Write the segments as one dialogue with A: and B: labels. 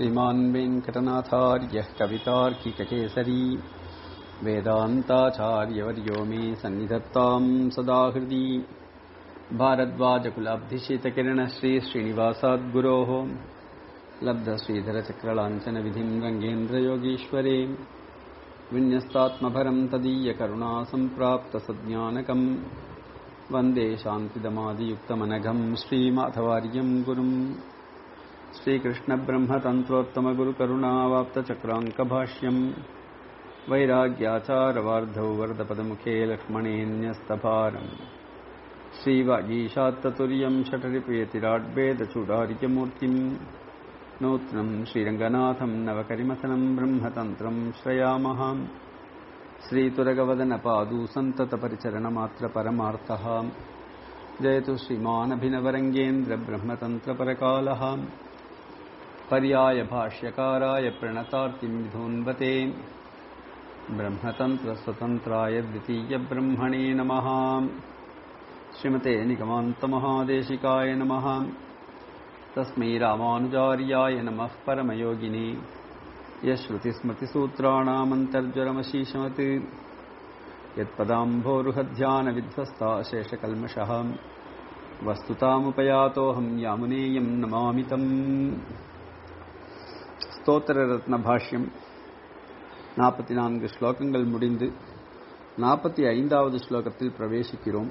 A: श्रीमान् वेङ्कटनाथार्यः कवितार्किककेसरी वेदान्ताचार्यवर्यो मे सन्निधत्ताम् सदा हृदि भारद्वाजकुलाब्धिशीतकिरणश्रीश्रीनिवासाद्गुरोः लब्धश्रीधरचक्रलाञ्छनविधिम् रङ्गेन्द्रयोगीश्वरे विन्यस्तात्मभरम् तदीयकरुणा सम्प्राप्तसज्ञानकम् वन्दे शान्तिदमादियुक्तमनघम् श्रीमाधवार्यम् गुरुम् श्रीकृष्णब्रह्मतन्त्रोत्तमगुरुकरुणावाप्तचक्राङ्कभाष्यम् वैराग्याचारवार्धौ वरदपदमुखे लक्ष्मणेऽन्यस्तभारम् श्रीवागीशात्ततुर्यम् षटरिपयतिराड्वेदचूडार्यमूर्तिम् नूत्नम् श्रीरङ्गनाथम् नवकरिमथनम् ब्रह्मतन्त्रम् श्रयामः श्रीतुरगवदनपादू सन्ततपरिचरणमात्रपरमार्थः जयतु श्रीमानभिनवरङ्गेन्द्रब्रह्मतन्त्रपरकालः पर्यायभाष्यकाराय प्रणतार्तिम् विधून्वते ब्रह्मतन्त्रस्वतन्त्राय द्वितीयब्रह्मणे नमः श्रीमते निगमान्तमहादेशिकाय नमः तस्मै रामानुजार्याय नमः परमयोगिने यश्रुतिस्मृतिसूत्राणामन्तर्ज्वरमशीशमत् यत्पदाम्भोरुहध्यानविध्वस्ता शेषकल्मषः वस्तुतामुपयातोऽहम् यामुनेयम् नमामि तम् ஸ்தோத்திர பாஷ்யம் நாற்பத்தி நான்கு ஸ்லோகங்கள் முடிந்து நாற்பத்தி ஐந்தாவது ஸ்லோகத்தில் பிரவேசிக்கிறோம்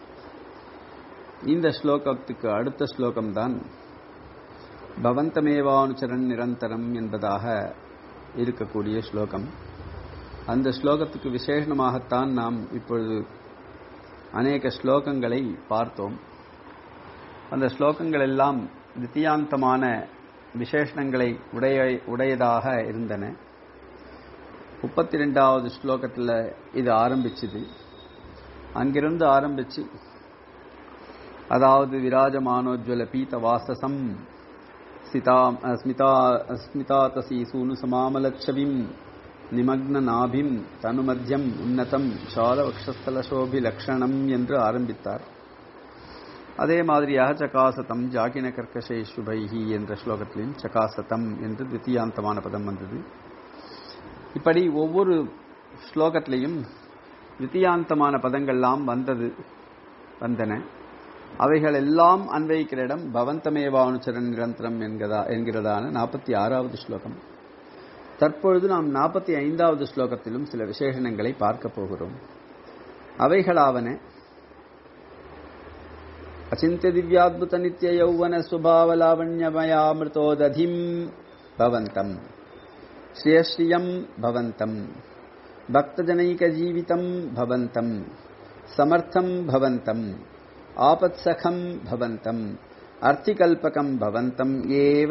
A: இந்த ஸ்லோகத்துக்கு அடுத்த ஸ்லோகம்தான் பவந்தமேவானுச்சரன் நிரந்தரம் என்பதாக இருக்கக்கூடிய ஸ்லோகம் அந்த ஸ்லோகத்துக்கு விசேஷமாகத்தான் நாம் இப்பொழுது அநேக ஸ்லோகங்களை பார்த்தோம் அந்த ஸ்லோகங்கள் எல்லாம் தித்தியாந்தமான விசேஷணங்களை உடைய உடையதாக இருந்தன முப்பத்தி ரெண்டாவது ஸ்லோகத்தில் இது ஆரம்பிச்சுது அங்கிருந்து ஆரம்பிச்சு அதாவது விராஜமானோஜ்வல பீத வாசசம் சிதா ஸ்மிதா ஸ்மிதாதசி சூனு சமாமலட்சவிம் நிமக்ன நாபிம் தனுமத்தியம் உன்னதம் சாலவக்ஷஸ்தலசோபிலக்ஷணம் என்று ஆரம்பித்தார் அதே மாதிரியாக சகாசதம் ஜாகின கர்க்கஷே சுபைஹி என்ற ஸ்லோகத்திலும் சகாசதம் என்று தித்தியாந்தமான பதம் வந்தது இப்படி ஒவ்வொரு ஸ்லோகத்திலையும் தித்தியாந்தமான பதங்கள்லாம் வந்தது வந்தன அவைகள் எல்லாம் அன்வைக்கிற இடம் பவந்தமேவானுச்சரன் நிரந்தரம் என்கிறதா என்கிறதான நாற்பத்தி ஆறாவது ஸ்லோகம் தற்பொழுது நாம் நாற்பத்தி ஐந்தாவது ஸ்லோகத்திலும் சில விசேஷணங்களை பார்க்க போகிறோம் அவைகளாவன அச்சிந்திய திவ்யாத்புத நித்திய யௌவன சுபாவலாவண்யமயாமிருதோததிம் பவந்தம் ஸ்ரேயஸ்ரீயம் பவந்தம் பக்தஜனைக ஜீவிதம் பவந்தம் சமர்த்தம் பவந்தம் ஆபத்சகம் பவந்தம் அர்த்திகல்பகம் பவந்தம் ஏவ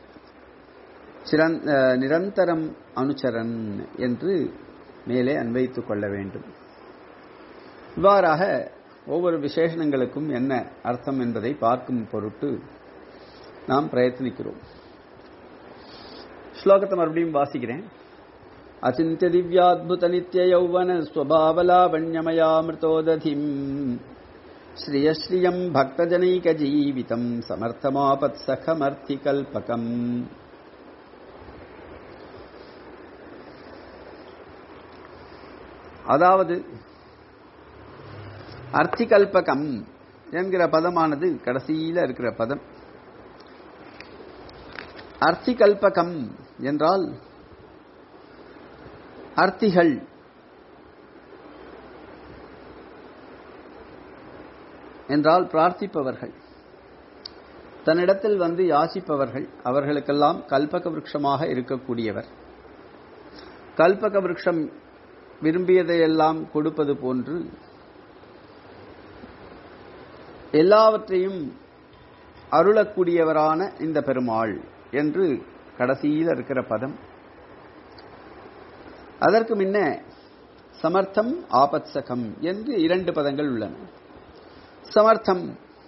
A: நிரந்தரம் அனுச்சரன் என்று மேலே அன்வைத்துக் கொள்ள வேண்டும் இவ்வாறாக ஒவ்வொரு விசேஷணங்களுக்கும் என்ன அர்த்தம் என்பதை பார்க்கும் பொருட்டு நாம் பிரயத்னிக்கிறோம் ஸ்லோகத்தை மறுபடியும் வாசிக்கிறேன் அச்சிந்திய திவ்யாத்புத நித்திய யௌவன ஸ்வபாவலாவண்யமயாமிருதோததிம் ஸ்ரீயஸ்ரீயம் பக்தஜனைக ஜீவிதம் சமர்த்தமாபத் சகமர்த்தி கல்பகம் அதாவது அர்த்திகல்பகம் என்கிற பதமானது கடைசியில் இருக்கிற பதம் அர்த்திகல்பகம் என்றால் அர்த்திகள் என்றால் பிரார்த்திப்பவர்கள் தன்னிடத்தில் வந்து யாசிப்பவர்கள் அவர்களுக்கெல்லாம் கல்பக விருட்சமாக இருக்கக்கூடியவர் கல்பக விருட்சம் விரும்பியதையெல்லாம் கொடுப்பது போன்று எல்லாவற்றையும் அருளக்கூடியவரான இந்த பெருமாள் என்று கடைசியில் இருக்கிற பதம் அதற்கு முன்ன சமர்த்தம் ஆபத்சகம் என்று இரண்டு பதங்கள் உள்ளன சமர்த்தம்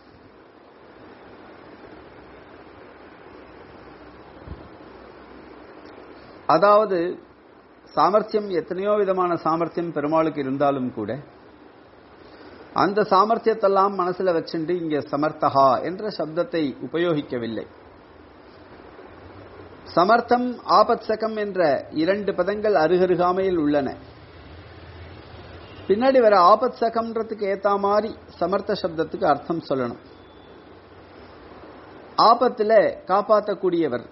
A: அதாவது சாமர்த்தியம் எத்தனையோ விதமான சாமர்த்தியம் பெருமாளுக்கு இருந்தாலும் கூட அந்த சாமர்த்தியத்தெல்லாம் மனசுல வச்சுண்டு இங்க சமர்த்தகா என்ற சப்தத்தை உபயோகிக்கவில்லை சமர்த்தம் ஆபத்சகம் என்ற இரண்டு பதங்கள் அருகருகாமையில் உள்ளன பின்னாடி வர ஆபத்சகம்ன்றதுக்கு ஏத்த மாதிரி சமர்த்த சப்தத்துக்கு அர்த்தம் சொல்லணும் ஆபத்துல காப்பாற்றக்கூடியவர்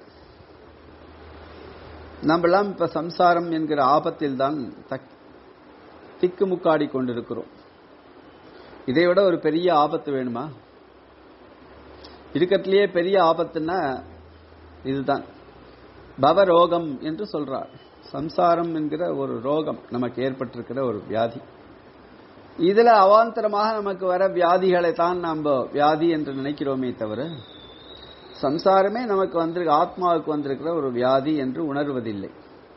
A: நம்மெல்லாம் இப்ப சம்சாரம் என்கிற ஆபத்தில் தான் திக்குமுக்காடி கொண்டிருக்கிறோம் இதை விட ஒரு பெரிய ஆபத்து வேணுமா இருக்கத்திலேயே பெரிய ஆபத்துன்னா இதுதான் பவரோகம் என்று சொல்றார் சம்சாரம் என்கிற ஒரு ரோகம் நமக்கு ஏற்பட்டிருக்கிற ஒரு வியாதி இதுல அவாந்தரமாக நமக்கு வர வியாதிகளை தான் நம்ம வியாதி என்று நினைக்கிறோமே தவிர சம்சாரமே நமக்கு வந்திருக்க ஆத்மாவுக்கு வந்திருக்கிற ஒரு வியாதி என்று உணர்வதில்லை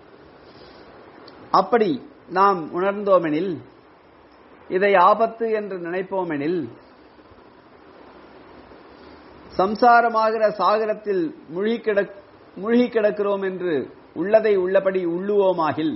A: அப்படி நாம் உணர்ந்தோமெனில் இதை ஆபத்து என்று நினைப்போமெனில் சம்சாரமாகிற சாகரத்தில் மூழ்கி கிடக் மூழ்கி கிடக்கிறோம் என்று உள்ளதை உள்ளபடி உள்ளுவோமாகில்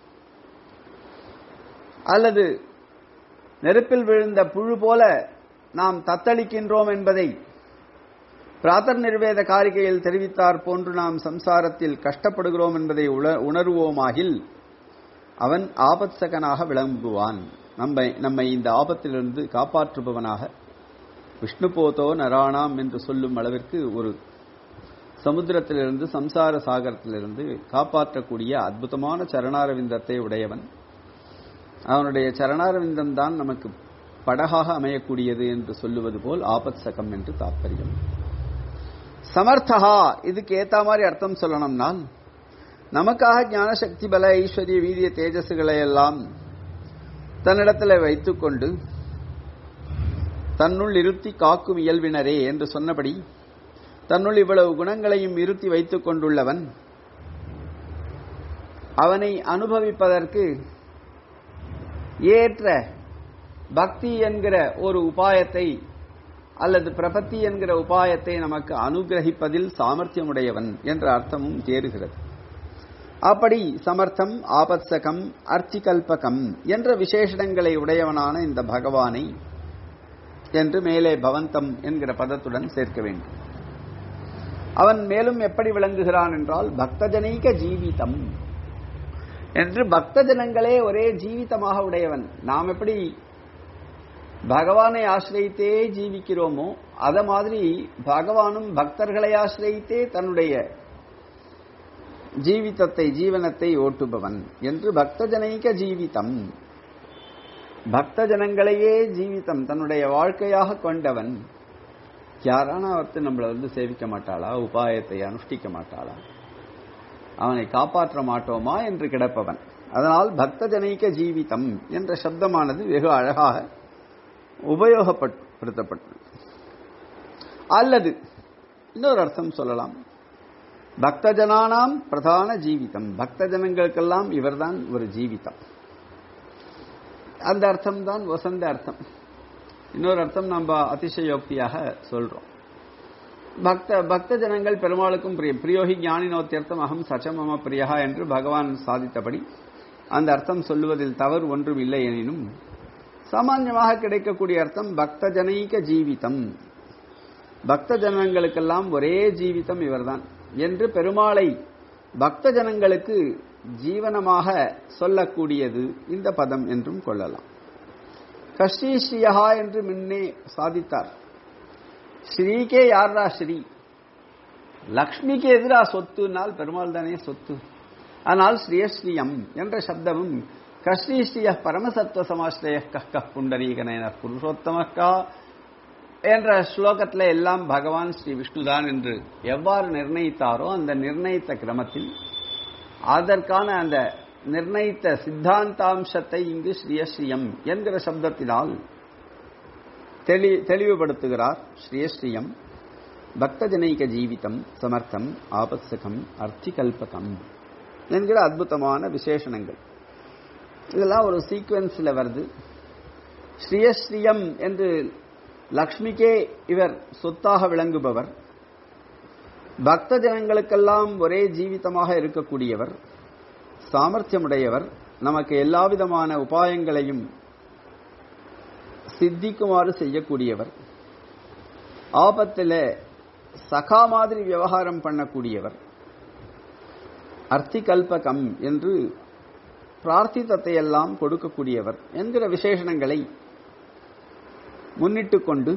A: அல்லது நெருப்பில் விழுந்த புழு போல நாம் தத்தளிக்கின்றோம் என்பதை பிராத்தர் நிர்வேத காரிகையில் தெரிவித்தார் போன்று நாம் சம்சாரத்தில் கஷ்டப்படுகிறோம் என்பதை உணர்வோமாகில் அவன் ஆபத்சகனாக விளங்குவான் நம்மை நம்மை இந்த ஆபத்திலிருந்து காப்பாற்றுபவனாக விஷ்ணு போதோ நராணாம் என்று சொல்லும் அளவிற்கு ஒரு சமுத்திரத்திலிருந்து சம்சார சாகரத்திலிருந்து காப்பாற்றக்கூடிய அற்புதமான சரணாரவிந்தத்தை உடையவன் அவனுடைய சரணாரவிந்தம் தான் நமக்கு படகாக அமையக்கூடியது என்று சொல்லுவது போல் ஆபத்சகம் என்று தாற்பயம் சமர்த்தகா இதுக்கு ஏத்த மாதிரி அர்த்தம் சொல்லணும்னால் நமக்காக ஞானசக்தி பல ஐஸ்வர்ய வீரிய தேஜஸ்களை எல்லாம் தன்னிடத்தில் வைத்துக்கொண்டு தன்னுள் இருத்தி காக்கும் இயல்பினரே என்று சொன்னபடி தன்னுள் இவ்வளவு குணங்களையும் இருத்தி வைத்துக் கொண்டுள்ளவன் அவனை அனுபவிப்பதற்கு ஏற்ற பக்தி என்கிற ஒரு உபாயத்தை அல்லது பிரபத்தி என்கிற உபாயத்தை நமக்கு அனுகிரகிப்பதில் சாமர்த்தியமுடையவன் என்ற அர்த்தமும் தேறுகிறது அப்படி சமர்த்தம் ஆபத்சகம் அர்த்திகல்பகம் என்ற விசேஷணங்களை உடையவனான இந்த பகவானை என்று மேலே பவந்தம் என்கிற பதத்துடன் சேர்க்க வேண்டும் அவன் மேலும் எப்படி விளங்குகிறான் என்றால் பக்தஜனைக ஜீவிதம் என்று பக்த ஜனங்களே ஒரே ஜீவிதமாக உடையவன் நாம் எப்படி பகவானை ஆசிரியத்தே ஜீவிக்கிறோமோ அத மாதிரி பகவானும் பக்தர்களை ஆசிரியத்தே தன்னுடைய ஜீவிதத்தை ஜீவனத்தை ஓட்டுபவன் என்று பக்தஜனைக ஜீவிதம் பக்த ஜனங்களையே ஜீவிதம் தன்னுடைய வாழ்க்கையாக கொண்டவன் யாரான ஒருத்தர் நம்மளை வந்து சேவிக்க மாட்டாளா உபாயத்தை அனுஷ்டிக்க மாட்டாளா அவனை காப்பாற்ற மாட்டோமா என்று கிடப்பவன் அதனால் பக்த ஜனைக்க ஜீவிதம் என்ற சப்தமானது வெகு அழகாக உபயோகப்படுத்தப்பட்டது அல்லது இன்னொரு அர்த்தம் சொல்லலாம் பக்த ஜனானாம் பிரதான ஜீவிதம் பக்த ஜனங்களுக்கெல்லாம் இவர்தான் ஒரு ஜீவிதம் அந்த அர்த்தம் தான் வசந்த அர்த்தம் இன்னொரு அர்த்தம் நம்ம அதிசயோக்தியாக சொல்றோம் பக்த பக்த ஜனங்கள் பெருமாளுக்கும் பிரியம் பிரியோகி ஞானினோத்தியர்த்தம் அகம் சச்சமம பிரியா என்று பகவான் சாதித்தபடி அந்த அர்த்தம் சொல்லுவதில் தவறு ஒன்றும் இல்லை எனினும் சாமான்யமாக கிடைக்கக்கூடிய அர்த்தம் பக்த ஜனைக ஜீவிதம் பக்த ஜனங்களுக்கெல்லாம் ஒரே ஜீவிதம் இவர்தான் என்று பெருமாளை பக்த ஜனங்களுக்கு ஜீவனமாக சொல்லக்கூடியது இந்த பதம் என்றும் கொள்ளலாம் கஷ்டீஸ்ரீயா என்று முன்னே சாதித்தார் ஸ்ரீக்கே யாரா ஸ்ரீ லக்ஷ்மிக்கு எதிரா சொத்துனால் பெருமாள் தானே சொத்து ஆனால் ஸ்ரீயஸ்ரீயம் என்ற சப்தமும் கஸ்ரீஸ்ரீய பரமசத்துவ சமாஸ்ரய கஹ் புண்டரீகன புருஷோத்தமக்கா என்ற ஸ்லோகத்தில் எல்லாம் பகவான் ஸ்ரீ விஷ்ணுதான் என்று எவ்வாறு நிர்ணயித்தாரோ அந்த நிர்ணயித்த கிரமத்தில் அதற்கான அந்த நிர்ணயித்த சித்தாந்தாம்சத்தை இங்கு ஸ்ரீயஸ்ரீயம் என்கிற சப்தத்தினால் தெளி தெளிவுபடுத்துகிறார் ஸ்ரீயஸ்ரீயம் பக்தஜனைக ஜீவிதம் சமர்த்தம் ஆபத்சகம் அர்த்திகல்பகம் என்கிற அற்புதமான விசேஷணங்கள் இதெல்லாம் ஒரு சீக்வன்ஸில் வருது ஸ்ரீயஸ்ரீயம் என்று லக்ஷ்மிக்கே இவர் சொத்தாக விளங்குபவர் பக்த ஜனங்களுக்கெல்லாம் ஒரே ஜீவிதமாக இருக்கக்கூடியவர் சாமர்த்தியமுடையவர் நமக்கு எல்லாவிதமான உபாயங்களையும் சித்திக்குமாறு செய்யக்கூடியவர் ஆபத்தில் சகா மாதிரி விவகாரம் பண்ணக்கூடியவர் அர்த்திகல்பகம் என்று பிரார்த்தித்தத்தை எல்லாம் கொடுக்கக்கூடியவர் என்கிற விசேஷணங்களை முன்னிட்டு கொண்டு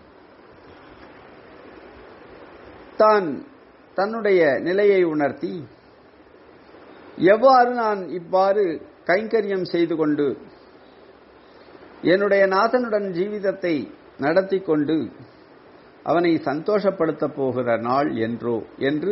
A: தான் தன்னுடைய நிலையை உணர்த்தி எவ்வாறு நான் இவ்வாறு கைங்கரியம் செய்து கொண்டு என்னுடைய நாதனுடன் ஜீவிதத்தை நடத்தி கொண்டு அவனை சந்தோஷப்படுத்தப் போகிற நாள் என்றோ என்று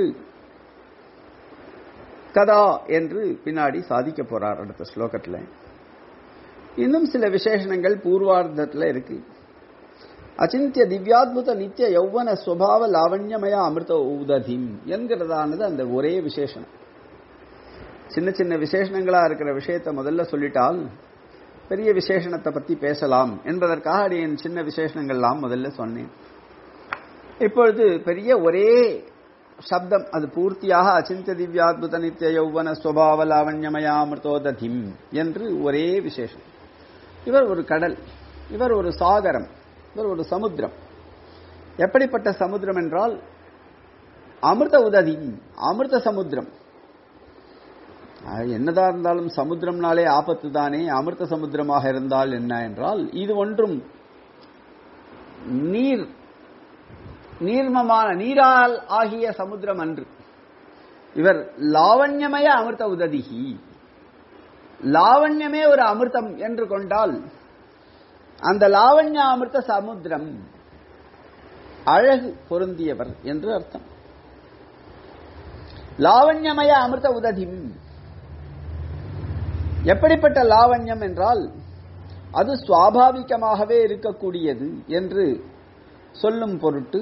A: கதா என்று பின்னாடி சாதிக்க போறார் அடுத்த ஸ்லோகத்தில் இன்னும் சில விசேஷணங்கள் பூர்வார்த்தத்தில் இருக்கு அச்சிந்திய திவ்யாத்புத நித்திய யௌவன சுவாவ லாவண்யமய அமிர்த உததிம் என்கிறதானது அந்த ஒரே விசேஷனம் சின்ன சின்ன விசேஷணங்களா இருக்கிற விஷயத்தை முதல்ல சொல்லிட்டால் பெரிய விசேஷணத்தை பத்தி பேசலாம் என்பதற்காக அடியன் சின்ன விசேஷணங்கள்லாம் முதல்ல சொன்னேன் இப்பொழுது பெரிய ஒரே சப்தம் அது பூர்த்தியாக அச்சிந்த திவ்யாத்புத நித்திய யௌவன சுவாவ லாவண்யமயாமிருதோததிம் என்று ஒரே விசேஷம் இவர் ஒரு கடல் இவர் ஒரு சாகரம் இவர் ஒரு சமுத்திரம் எப்படிப்பட்ட சமுத்திரம் என்றால் அமிர்த உததி அமிர்த சமுத்திரம் என்னதான் இருந்தாலும் சமுத்திரம்னாலே ஆபத்து தானே அமிர்த சமுத்திரமாக இருந்தால் என்ன என்றால் இது ஒன்றும் நீர் நீர்மமான நீரால் ஆகிய சமுத்திரம் அன்று இவர் லாவண்யமய அமிர்த உததிகி லாவண்யமே ஒரு அமிர்தம் என்று கொண்டால் அந்த லாவண்ய அமிர்த சமுத்திரம் அழகு பொருந்தியவர் என்று அர்த்தம் லாவண்யமய அமிர்த உததிம் எப்படிப்பட்ட லாவண்யம் என்றால் அது சுவாபாவிகமாகவே இருக்கக்கூடியது என்று சொல்லும் பொருட்டு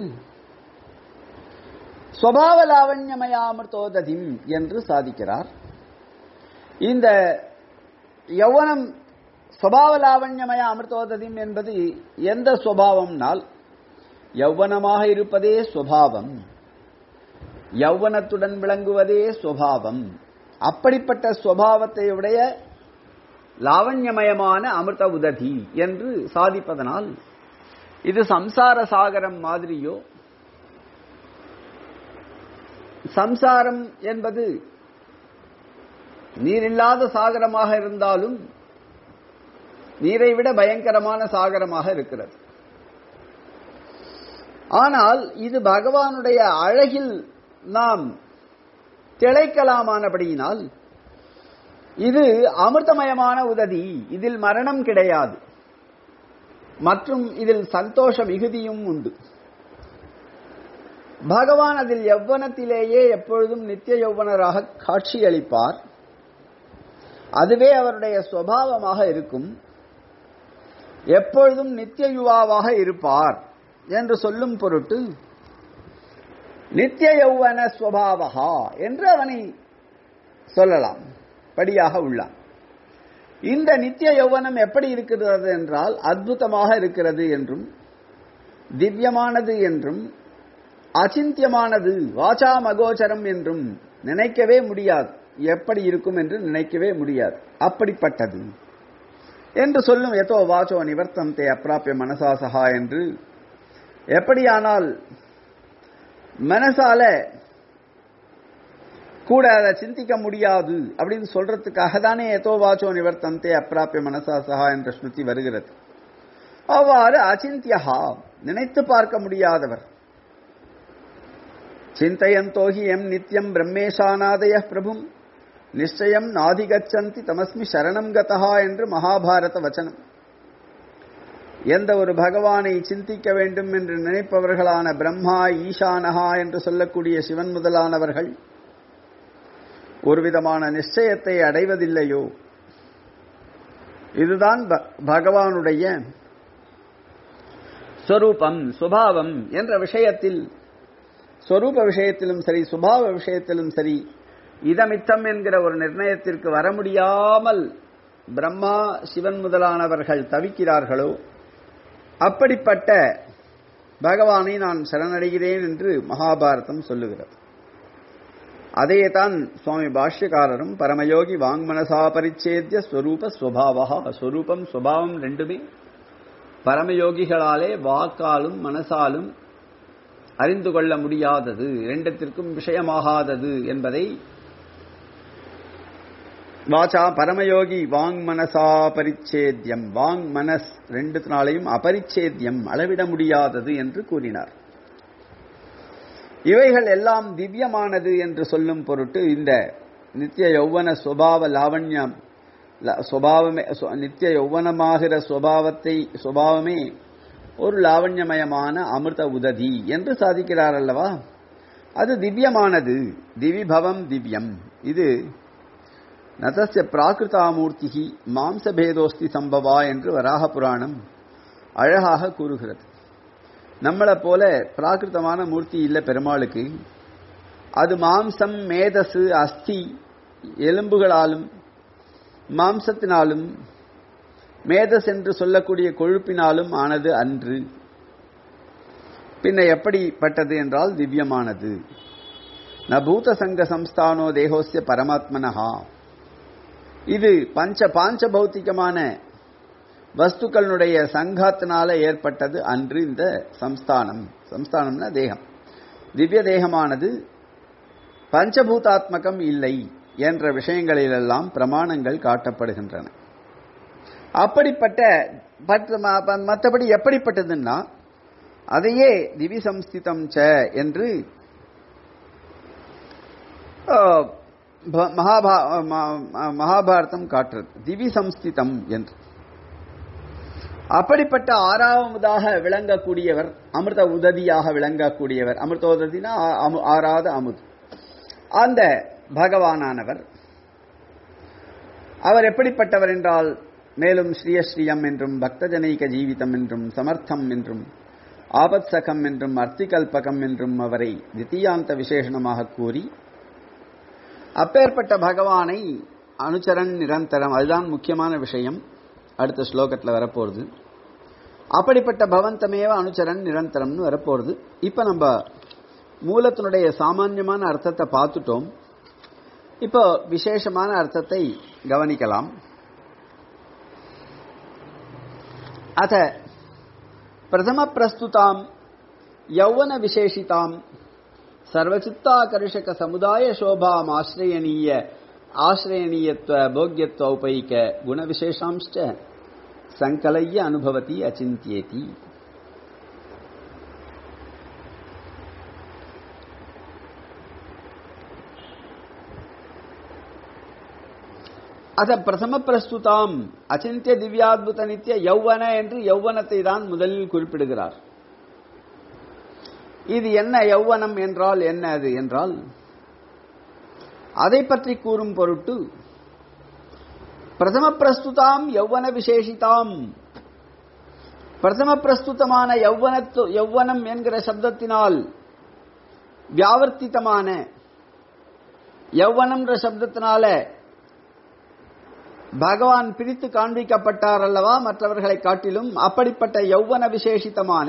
A: ஸ்வபாவ லாவண்யமயாமிர்தோததிம் என்று சாதிக்கிறார் இந்த யௌவனம் ஸ்வபாவ லாவண்யமய அமிர்தோததிம் என்பது எந்த சுவாவம்னால் யௌவனமாக இருப்பதே சுவாவம் யௌவனத்துடன் விளங்குவதே சுவாவம் அப்படிப்பட்ட சுவாவத்தை உடைய லாவண்யமயமான அமிர்த உததி என்று சாதிப்பதனால் இது சம்சார சாகரம் மாதிரியோ சம்சாரம் என்பது நீரில்லாத சாகரமாக இருந்தாலும் நீரை விட பயங்கரமான சாகரமாக இருக்கிறது ஆனால் இது பகவானுடைய அழகில் நாம் திளைக்கலாமானபடியினால் இது அமிர்தமயமான உதவி இதில் மரணம் கிடையாது மற்றும் இதில் சந்தோஷ மிகுதியும் உண்டு பகவான் அதில் யௌவனத்திலேயே எப்பொழுதும் நித்திய யௌவனராக காட்சியளிப்பார் அதுவே அவருடைய சுவாவமாக இருக்கும் எப்பொழுதும் நித்திய யுவாவாக இருப்பார் என்று சொல்லும் பொருட்டு நித்திய யௌவன ஸ்வபாவகா என்று அவனை சொல்லலாம் படியாக உள்ளான் இந்த நித்திய யௌவனம் எப்படி இருக்கிறது என்றால் அற்புதமாக இருக்கிறது என்றும் திவ்யமானது என்றும் அச்சிந்தியமானது வாச்சா மகோச்சரம் என்றும் நினைக்கவே முடியாது எப்படி இருக்கும் என்று நினைக்கவே முடியாது அப்படிப்பட்டது என்று சொல்லும் எதோ வாச்சோ நிவர்த்தம் தே அப்பிராப்பிய மனசா சகா என்று எப்படியானால் மனசால கூட அதை சிந்திக்க முடியாது அப்படின்னு சொல்றதுக்காக தானே எதோ வாச்சோ நிவர்த்தந்தே அப்பிராப்பிய மனசா சகா என்ற ஸ்ருதி வருகிறது அவ்வாறு அச்சிந்தியகா நினைத்து பார்க்க முடியாதவர் சிந்தையந்தோஹி எம் நித்யம் பிரம்மேஷானாதய பிரபும் நிச்சயம் நாதிகச்சந்தி தமஸ்மி சரணம் கதா என்று மகாபாரத வச்சனம் எந்த ஒரு பகவானை சிந்திக்க வேண்டும் என்று நினைப்பவர்களான பிரம்மா ஈசானஹா என்று சொல்லக்கூடிய சிவன் முதலானவர்கள் ஒரு விதமான நிச்சயத்தை அடைவதில்லையோ இதுதான் பகவானுடைய ஸ்வரூபம் சுபாவம் என்ற விஷயத்தில் ஸ்வரூப விஷயத்திலும் சரி சுபாவ விஷயத்திலும் சரி இதமித்தம் என்கிற ஒரு நிர்ணயத்திற்கு வர முடியாமல் பிரம்மா சிவன் முதலானவர்கள் தவிக்கிறார்களோ அப்படிப்பட்ட பகவானை நான் சரணடைகிறேன் என்று மகாபாரதம் சொல்லுகிறது அதையேதான் சுவாமி பாஷ்யக்காரரும் பரமயோகி வாங்மனசா பரிச்சேத்திய ஸ்வரூப ஸ்வபாவா ஸ்வரூபம் ஸ்வபாவம் ரெண்டுமே பரமயோகிகளாலே வாக்காலும் மனசாலும் அறிந்து கொள்ள முடியாதது இரண்டத்திற்கும் விஷயமாகாதது என்பதை வாச்சா பரமயோகி வாங் மனசா பரிச்சேத்தியம் வாங் மனஸ் ரெண்டுனாலையும் அபரிச்சேத்தியம் அளவிட முடியாதது என்று கூறினார் இவைகள் எல்லாம் திவ்யமானது என்று சொல்லும் பொருட்டு இந்த நித்திய யௌவன சுபாவ லாவண்யம் சுபாவமே நித்திய யௌவனமாகிற சுபாவத்தை சுபாவமே ஒரு லாவண்யமயமான அமிர்த உததி என்று சாதிக்கிறார் அல்லவா அது திவ்யமானது திவிபவம் திவ்யம் இது நதஸ்ய பிராகிருதாமூர்த்தி மாம்சபேதோஸ்தி சம்பவா என்று வராக புராணம் அழகாக கூறுகிறது நம்மளை போல பிராகிருதமான மூர்த்தி இல்லை பெருமாளுக்கு அது மாம்சம் மேதசு அஸ்தி எலும்புகளாலும் மாம்சத்தினாலும் மேதஸ் என்று சொல்லக்கூடிய கொழுப்பினாலும் ஆனது அன்று பின்ன எப்படிப்பட்டது என்றால் திவ்யமானது நபூத சங்க சம்ஸ்தானோ தேகோஸ்ய பரமாத்மனஹா இது பஞ்ச பாஞ்ச பௌத்திகமான வஸ்துக்களுடைய சங்காத்தினால ஏற்பட்டது அன்று இந்த சம்ஸ்தானம் சம்ஸ்தானம்னா தேகம் திவ்ய தேகமானது பஞ்சபூதாத்மகம் இல்லை என்ற விஷயங்களிலெல்லாம் பிரமாணங்கள் காட்டப்படுகின்றன அப்படிப்பட்ட மற்றபடி எப்படிப்பட்டதுன்னா அதையே திவி சம்ஸ்திதம் ச என்று மகாபாரதம் காட்டுறது திவி சம்ஸ்திதம் என்று அப்படிப்பட்ட ஆறாவதாக விளங்கக்கூடியவர் அமிர்த உதவியாக விளங்கக்கூடியவர் அமிர்த உதவினா ஆறாத அமுது அந்த பகவானானவர் அவர் எப்படிப்பட்டவர் என்றால் மேலும் ஸ்ரீயஸ்ரீயம் என்றும் பக்தஜனைக ஜீவிதம் என்றும் சமர்த்தம் என்றும் ஆபத்சகம் என்றும் அர்த்திகல்பகம் என்றும் அவரை தித்தியாந்த விசேஷணமாக கூறி அப்பேற்பட்ட பகவானை அனுச்சரன் நிரந்தரம் அதுதான் முக்கியமான விஷயம் அடுத்த ஸ்லோகத்தில் வரப்போறது அப்படிப்பட்ட பவந்தமேவ அனுச்சரன் நிரந்தரம்னு வரப்போறது இப்ப நம்ம மூலத்தினுடைய சாமான்யமான அர்த்தத்தை பார்த்துட்டோம் இப்போ விசேஷமான அர்த்தத்தை கவனிக்கலாம் அத பிரதம பிரஸ்துதாம் யௌவன விசேஷிதாம் சர்வச்சித்தாகர்ஷக சமுதாய சோபாம் ஆசிரியனீய ஆசிரியனீயத்துவ போக்கியத்துவ உபைக்க குணவிசேஷாம்ச்ச சங்கலைய அனுபவதி அச்சிந்தியேதி அத பிரதம பிரஸ்துதாம் அச்சிந்திய திவ்யாத்புத நித்திய யௌவன என்று யௌவனத்தை தான் முதலில் குறிப்பிடுகிறார் இது என்ன யௌவனம் என்றால் என்ன அது என்றால் அதை பற்றி கூறும் பொருட்டு பிரதம பிரஸ்துதாம் யௌவன விசேஷிதாம் பிரதம பிரஸ்துதமான யௌவனத்து யௌவனம் என்கிற சப்தத்தினால் வியாவர்த்தித்தமான யௌவனம்ன்ற சப்தத்தினால பகவான் பிரித்து காண்பிக்கப்பட்டார் அல்லவா மற்றவர்களை காட்டிலும் அப்படிப்பட்ட யௌவன விசேஷித்தமான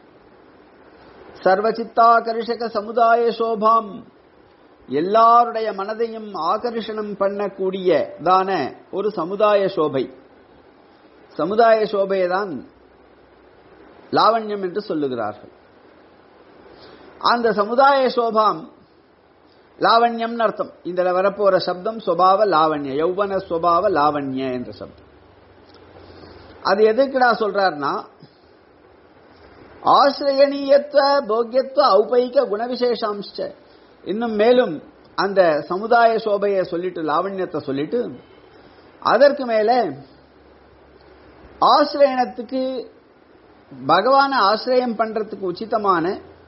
A: சர்வசித்தாகர்ஷக சமுதாய சோபாம் எல்லாருடைய மனதையும் ஆகர்ஷணம் பண்ணக்கூடியதான ஒரு சமுதாய சோபை சமுதாய சோபையைதான் லாவண்யம் என்று சொல்லுகிறார்கள் அந்த சமுதாய சோபாம் லாவண்யம் அர்த்தம் இதுல வரப்போற சப்தம் சுபாவ லாவண்ய யௌவன சுபாவ லாவண்ய என்ற சப்தம் அது எதுக்குடா சொல்றாருன்னா ஆசிரியனீயத்துவ போக்கியத்துவ ஔபைக குணவிசேஷாம்ச இன்னும் மேலும் அந்த சமுதாய சோபையை சொல்லிட்டு லாவண்யத்தை சொல்லிட்டு அதற்கு மேல ஆசிரியனத்துக்கு பகவான ஆசிரியம் பண்றதுக்கு உச்சிதமான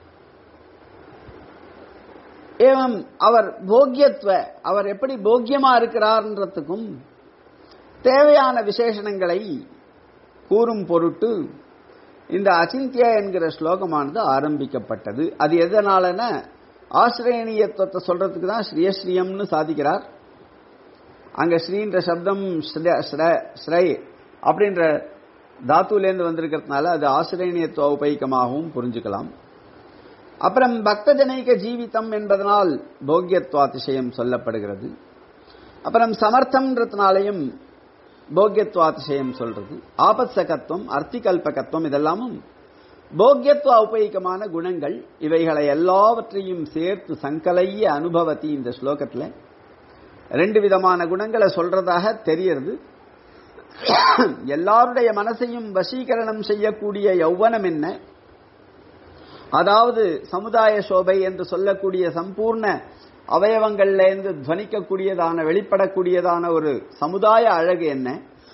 A: ஏவம் அவர் போக்கியத்துவ அவர் எப்படி போக்கியமா இருக்கிறார்ன்றதுக்கும் தேவையான விசேஷணங்களை கூறும் பொருட்டு இந்த அச்சிந்தியா என்கிற ஸ்லோகமானது ஆரம்பிக்கப்பட்டது அது எதனாலன ஆசிரியனியத்துவத்தை சொல்றதுக்கு தான் ஸ்ரீயஸ்ரீயம்னு சாதிக்கிறார் அங்க ஸ்ரீன்ற சப்தம் ஸ்ரை அப்படின்ற தாத்துலேருந்து வந்திருக்கிறதுனால அது ஆசிரியனியத்துவ உபயோகமாகவும் புரிஞ்சுக்கலாம் அப்புறம் பக்தஜனைக ஜீவிதம் என்பதனால் போக்கியத்வாதிசயம் சொல்லப்படுகிறது அப்புறம் சமர்த்தம்ன்றதுனாலையும் போக்கியத்வாதிசயம் சொல்றது ஆபத்சகத்துவம் அர்த்திகல்பகத்துவம் இதெல்லாமும் போக்கியத்துவ உபயோகமான குணங்கள் இவைகளை எல்லாவற்றையும் சேர்த்து சங்கலைய அனுபவத்தி இந்த ஸ்லோகத்தில் ரெண்டு விதமான குணங்களை சொல்றதாக தெரியறது எல்லாருடைய மனசையும் வசீகரணம் செய்யக்கூடிய யௌவனம் என்ன அதாவது சமுதாய சோபை என்று சொல்லக்கூடிய சம்பூர்ண அவயவங்கள்ல இருந்து துவனிக்கக்கூடியதான வெளிப்படக்கூடியதான ஒரு சமுதாய அழகு என்ன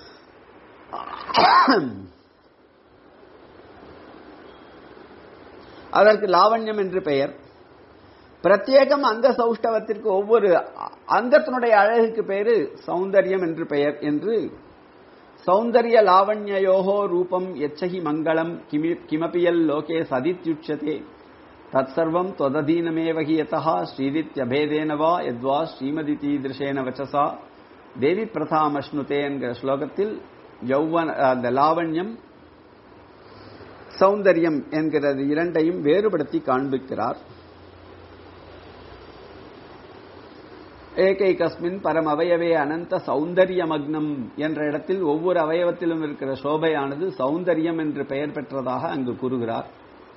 A: அதற்கு லாவண்யம் என்று பெயர் பிரத்யேகம் அங்க சௌஷ்டவத்திற்கு ஒவ்வொரு அங்கத்தினுடைய அழகுக்கு பேரு சௌந்தரியம் என்று பெயர் என்று சௌந்தர்ய லாவண்யயோகோ ரூபம் எச்சகி மங்களம் கிமி கிமபியல் லோகே சதித்யுட்சதே தற்சர்வம் தொததீனமேவகி யதா ஸ்ரீதித்யபேதேன வா யத்வா ஸ்ரீமதி தீதிருஷேன வச்சசா தேவி பிரதாமஷ்ணுதே என்கிற ஸ்லோகத்தில் யௌவன அந்த லாவண்யம் சௌந்தரியம் என்கிறது இரண்டையும் வேறுபடுத்தி காண்பிக்கிறார் ஏகைகஸ்மின் பரம் அவயவே அனந்த சௌந்தரியமக்னம் என்ற இடத்தில் ஒவ்வொரு அவயவத்திலும் இருக்கிற சோபையானது சௌந்தரியம் என்று பெயர் பெற்றதாக அங்கு கூறுகிறார்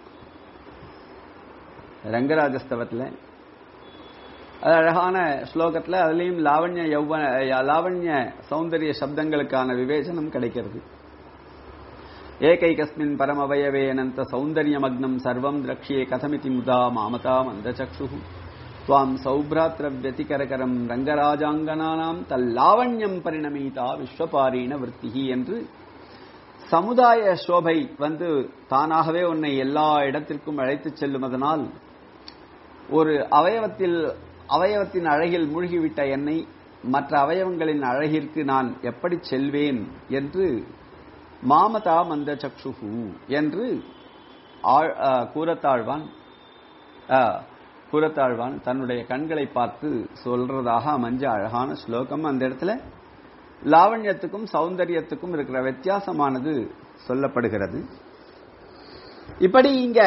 A: ரங்கராஜஸ்தவத்தில் அது அழகான ஸ்லோகத்தில் அதுலேயும் லாவண்ய யௌவன லாவண்ய சௌந்தரிய சப்தங்களுக்கான விவேச்சனம் கிடைக்கிறது ஏகைகஸ்மின் பரமவயவே அனந்த சௌந்தரியமக்னம் சர்வம் திரக்ஷியே கதமிதி முதா மாமதாம் அந்த சக்ஷு துவாம் சௌப்ராத்திர வியதிகரகரம் ரங்கராஜாங்கனானாம் தல்லாவண்யம் பரிணமீதா விஸ்வபாரீண விற்த்திகி என்று சமுதாய சோபை வந்து தானாகவே உன்னை எல்லா இடத்திற்கும் அழைத்துச் செல்லுவதனால் ஒரு அவயவத்தில் அவயவத்தின் அழகில் மூழ்கிவிட்ட என்னை மற்ற அவயவங்களின் அழகிற்கு நான் எப்படி செல்வேன் என்று மாமதா மந்த சக்ஷுகு என்று கூறத்தாழ்வான் கூறத்தாழ்வான் தன்னுடைய கண்களை பார்த்து சொல்றதாக அமைஞ்ச அழகான ஸ்லோகம் அந்த இடத்துல லாவண்யத்துக்கும் சௌந்தரியத்துக்கும் இருக்கிற வித்தியாசமானது சொல்லப்படுகிறது இப்படி இங்க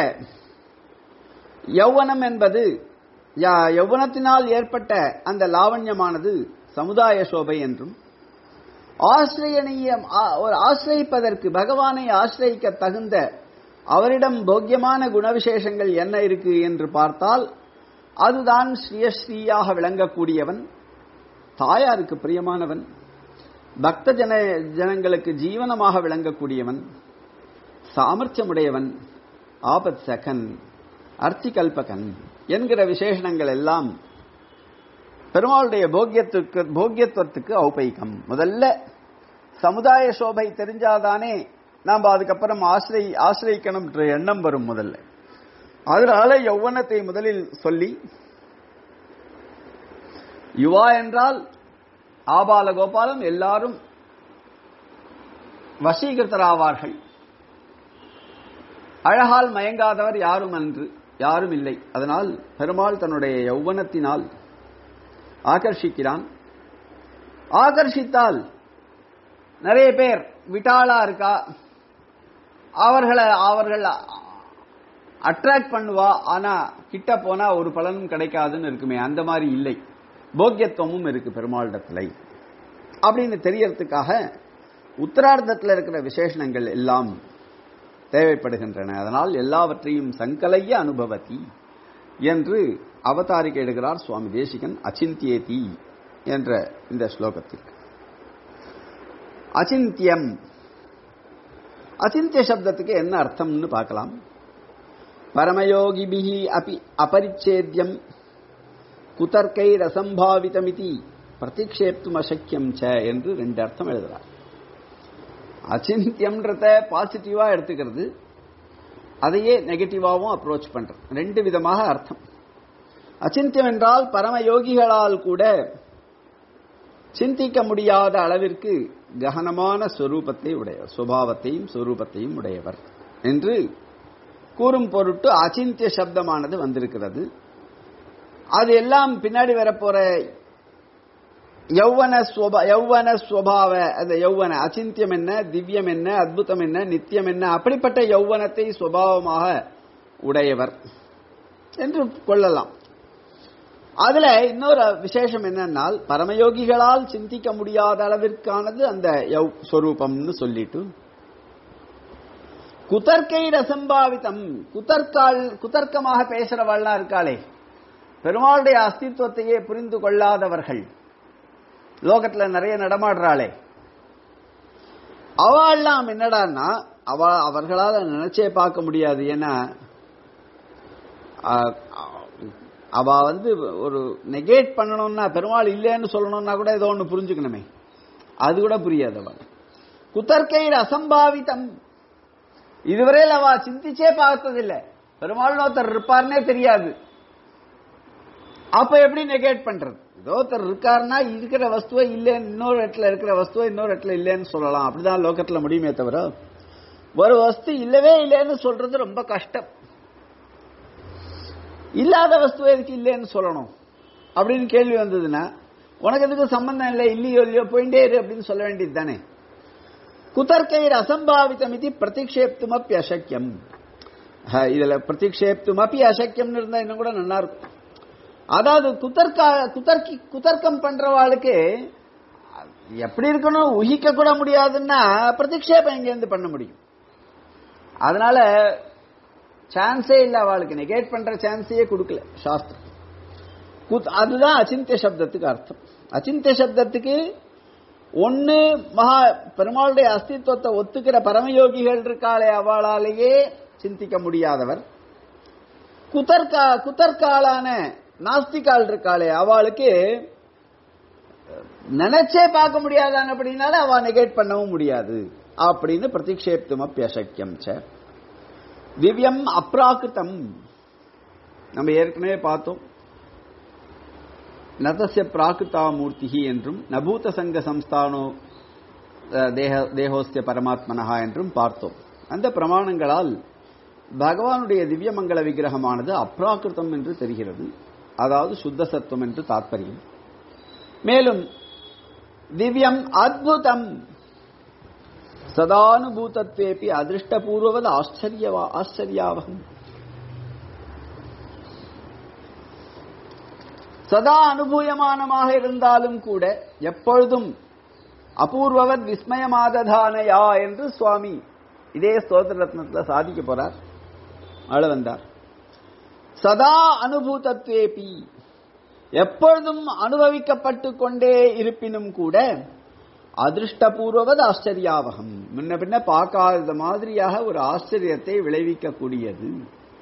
A: யௌவனம் என்பது யௌவனத்தினால் ஏற்பட்ட அந்த லாவண்யமானது சமுதாய சோபை என்றும் ஆசிரியனீயம் ஒரு ஆசிரியிப்பதற்கு பகவானை ஆசிரியிக்க தகுந்த அவரிடம் போக்கியமான குணவிசேஷங்கள் என்ன இருக்கு என்று பார்த்தால் அதுதான் ஸ்ரீயஸ்ரீயாக விளங்கக்கூடியவன் தாயாருக்கு பிரியமானவன் பக்த ஜன ஜனங்களுக்கு ஜீவனமாக விளங்கக்கூடியவன் சாமர்த்தியமுடையவன் ஆபத் சகன் அர்த்திகல்பகன் என்கிற விசேஷணங்கள் எல்லாம் பெருமாளுடைய போக்கியத்துக்கு போக்கியத்துவத்துக்கு ஔபைக்கம் முதல்ல சமுதாய சோபை தெரிஞ்சாதானே நாம் அதுக்கப்புறம் ஆசிரை ஆசிரியக்கணும்ன்ற எண்ணம் வரும் முதல்ல அதனால யௌவனத்தை முதலில் சொல்லி யுவா என்றால் ஆபால கோபாலம் எல்லாரும் வசீகிருத்தராவார்கள் அழகால் மயங்காதவர் யாரும் அன்று யாரும் இல்லை அதனால் பெருமாள் தன்னுடைய யௌவனத்தினால் ஆகர்ஷிக்கிறான் ஆகர்ஷித்தால் நிறைய பேர் விட்டாளா இருக்கா அவர்களை அவர்கள் அட்ராக்ட் பண்ணுவா ஆனா கிட்ட போனா ஒரு பலனும் கிடைக்காதுன்னு இருக்குமே அந்த மாதிரி இல்லை போக்கியத்துவமும் இருக்கு பெருமாளிடத்துல அப்படின்னு தெரியறதுக்காக உத்தரார்த்தத்தில் இருக்கிற விசேஷணங்கள் எல்லாம் தேவைப்படுகின்றன அதனால் எல்லாவற்றையும் சங்கலைய அனுபவத்தி என்று அவதாரிக்க எடுக்கிறார் சுவாமி தேசிகன் அச்சிந்தியேதி என்ற இந்த ஸ்லோகத்திற்கு அச்சிந்தியம் அச்சிந்திய சப்தத்துக்கு என்ன அர்த்தம்னு பார்க்கலாம் பரமயோகிபிகி அபி அபரிச்சேத்தியம் குதர்க்கை ரசம்பாவிதமிதி பிரதிக்ஷேப்தும் அசக்கியம் ச என்று ரெண்டு அர்த்தம் எழுதுறார் அச்சிந்தியம்ன்றத பாசிட்டிவா எடுத்துக்கிறது அதையே நெகட்டிவாவும் அப்ரோச் பண்றது ரெண்டு விதமாக அர்த்தம் அச்சிந்தியம் என்றால் பரமயோகிகளால் கூட சிந்திக்க முடியாத அளவிற்கு ககனமான ஸ்வரூபத்தை உடையவர் சுபாவத்தையும் ஸ்வரூபத்தையும் உடையவர் என்று கூறும் பொருட்டு அச்சிந்திய சப்தமானது வந்திருக்கிறது அது எல்லாம் பின்னாடி வரப்போற யௌவன யௌவன ஸ்வபாவ அந்த யௌவன அச்சிந்தியம் என்ன திவ்யம் என்ன அத்புதம் என்ன நித்தியம் என்ன அப்படிப்பட்ட யௌவனத்தை சுபாவமாக உடையவர் என்று கொள்ளலாம் அதுல இன்னொரு விசேஷம் என்னன்னால் பரமயோகிகளால் சிந்திக்க முடியாத அளவிற்கானது அந்த ஸ்வரூபம்னு சொல்லிட்டு குதர்க்கை ரசம்பாவிதம் குதர்க்கால் குதர்க்கமாக பேசுறவாள்லாம் இருக்காளே பெருமாளுடைய அஸ்தித்வத்தையே புரிந்து கொள்ளாதவர்கள் லோகத்துல நிறைய நடமாடுறாளே அவெல்லாம் என்னடான்னா அவ அவர்களால நினைச்சே பார்க்க முடியாது ஏன்னா அ- அ- அவ வந்து ஒரு நெகேட் பண்ணணும்னா பெருமாள் இல்லைன்னு சொல்லணும்னா கூட ஏதோ ஒன்று புரிஞ்சுக்கணுமே அது கூட புரியாது அவ குத்தர்க்கையில் அசம்பாவிதம் இதுவரையில் அவ சிந்திச்சே பார்த்ததில்லை பெருமாள் ஒருத்தர் இருப்பார்னே தெரியாது அப்ப எப்படி நெகேட் பண்றது ஏதோ ஒருத்தர் இருக்காருன்னா இருக்கிற வஸ்துவை இல்லைன்னு இன்னொரு இடத்துல இருக்கிற வஸ்துவை இன்னொரு இடத்துல இல்லைன்னு சொல்லலாம் அப்படிதான் லோகத்துல முடியுமே தவிர ஒரு வஸ்து இல்லவே இல்லைன்னு சொல்றது ரொம்ப கஷ்டம் இல்லாத வஸ்துவை எதுக்கு இல்லைன்னு சொல்லணும் அப்படின்னு கேள்வி வந்ததுன்னா உனக்கு எதுக்கு சம்பந்தம் இல்லை இல்லையோ இல்லையோ போயிட்டே இரு அப்படின்னு சொல்ல வேண்டியது தானே குதர்க்கைர் அசம்பாவிதம் இது பிரதிக்ஷேப்துமப்பி அசக்கியம் ஹ, இதுல பிரதிக்ஷேப்துமப்பி அசக்கியம்னு இருந்தா இன்னும் கூட நல்லா இருக்கும் அதாவது குதர்க்கா குதர்க்கி குதர்க்கம் பண்றவாளுக்கு எப்படி இருக்கணும் உகிக்க கூட முடியாதுன்னா பிரதிக்ஷேபம் எங்கேருந்து பண்ண முடியும் அதனால சான்ஸே இல்ல அவளுக்கு நெகேட் பண்ற சான்ஸையே கொடுக்கல சாஸ்திரம் குத்- அதுதான் அச்சிந்திய சப்தத்துக்கு அர்த்தம் அச்சிந்திய சப்தத்துக்கு ஒன்னு மகா பெருமாளுடைய அஸ்தித்வத்தை ஒத்துக்கிற பரமயோகிகள் இருக்காளே அவளாலேயே சிந்திக்க முடியாதவர் குதர்கா குதர்காலான நாஸ்திகால் இருக்காளே அவளுக்கு நினைச்சே பார்க்க முடியாதான அப்படின்னால அவ நெகேட் பண்ணவும் முடியாது அப்படின்னு பிரதிக்ஷேப்தும் அப்பியசக்கியம் ச திவ்யம் அப்ராக்கிருதம் நம்ம ஏற்கனவே பார்த்தோம் நதஸ்ய பிராகிருதா மூர்த்தி என்றும் நபூத சங்க சம்ஸ்தானோ அஹ், தேக தேகோஸ்திய பரமாத்மனஹா என்றும் பார்த்தோம் அந்த பிரமாணங்களால் பகவானுடைய திவ்யமங்கல விக்கிரகமானது அப்ராகிருதம் என்று தெரிகிறது அதாவது சுத்த சத்துவம் என்று தாத்பரியம் மேலும் திவ்யம் அத்புதம் சதானுபூதத்வேபி அதிருஷ்டபூர்வவது ஆச்சரியவா ஆச்சரியாவகம் சதா அனுபூயமானமாக இருந்தாலும் கூட எப்பொழுதும் அபூர்வவத் விஸ்மயமாததானயா என்று சுவாமி இதே ஸ்தோத்திர ரத்னத்தில் சாதிக்க போறார் ஆள வந்தார் சதா அனுபூதத்வேபி எப்பொழுதும் அனுபவிக்கப்பட்டு கொண்டே இருப்பினும் கூட அதிருஷ்டபூர்வவது ஆச்சரியாவகம் முன்ன பின்ன பார்க்காத மாதிரியாக ஒரு ஆச்சரியத்தை விளைவிக்கக்கூடியது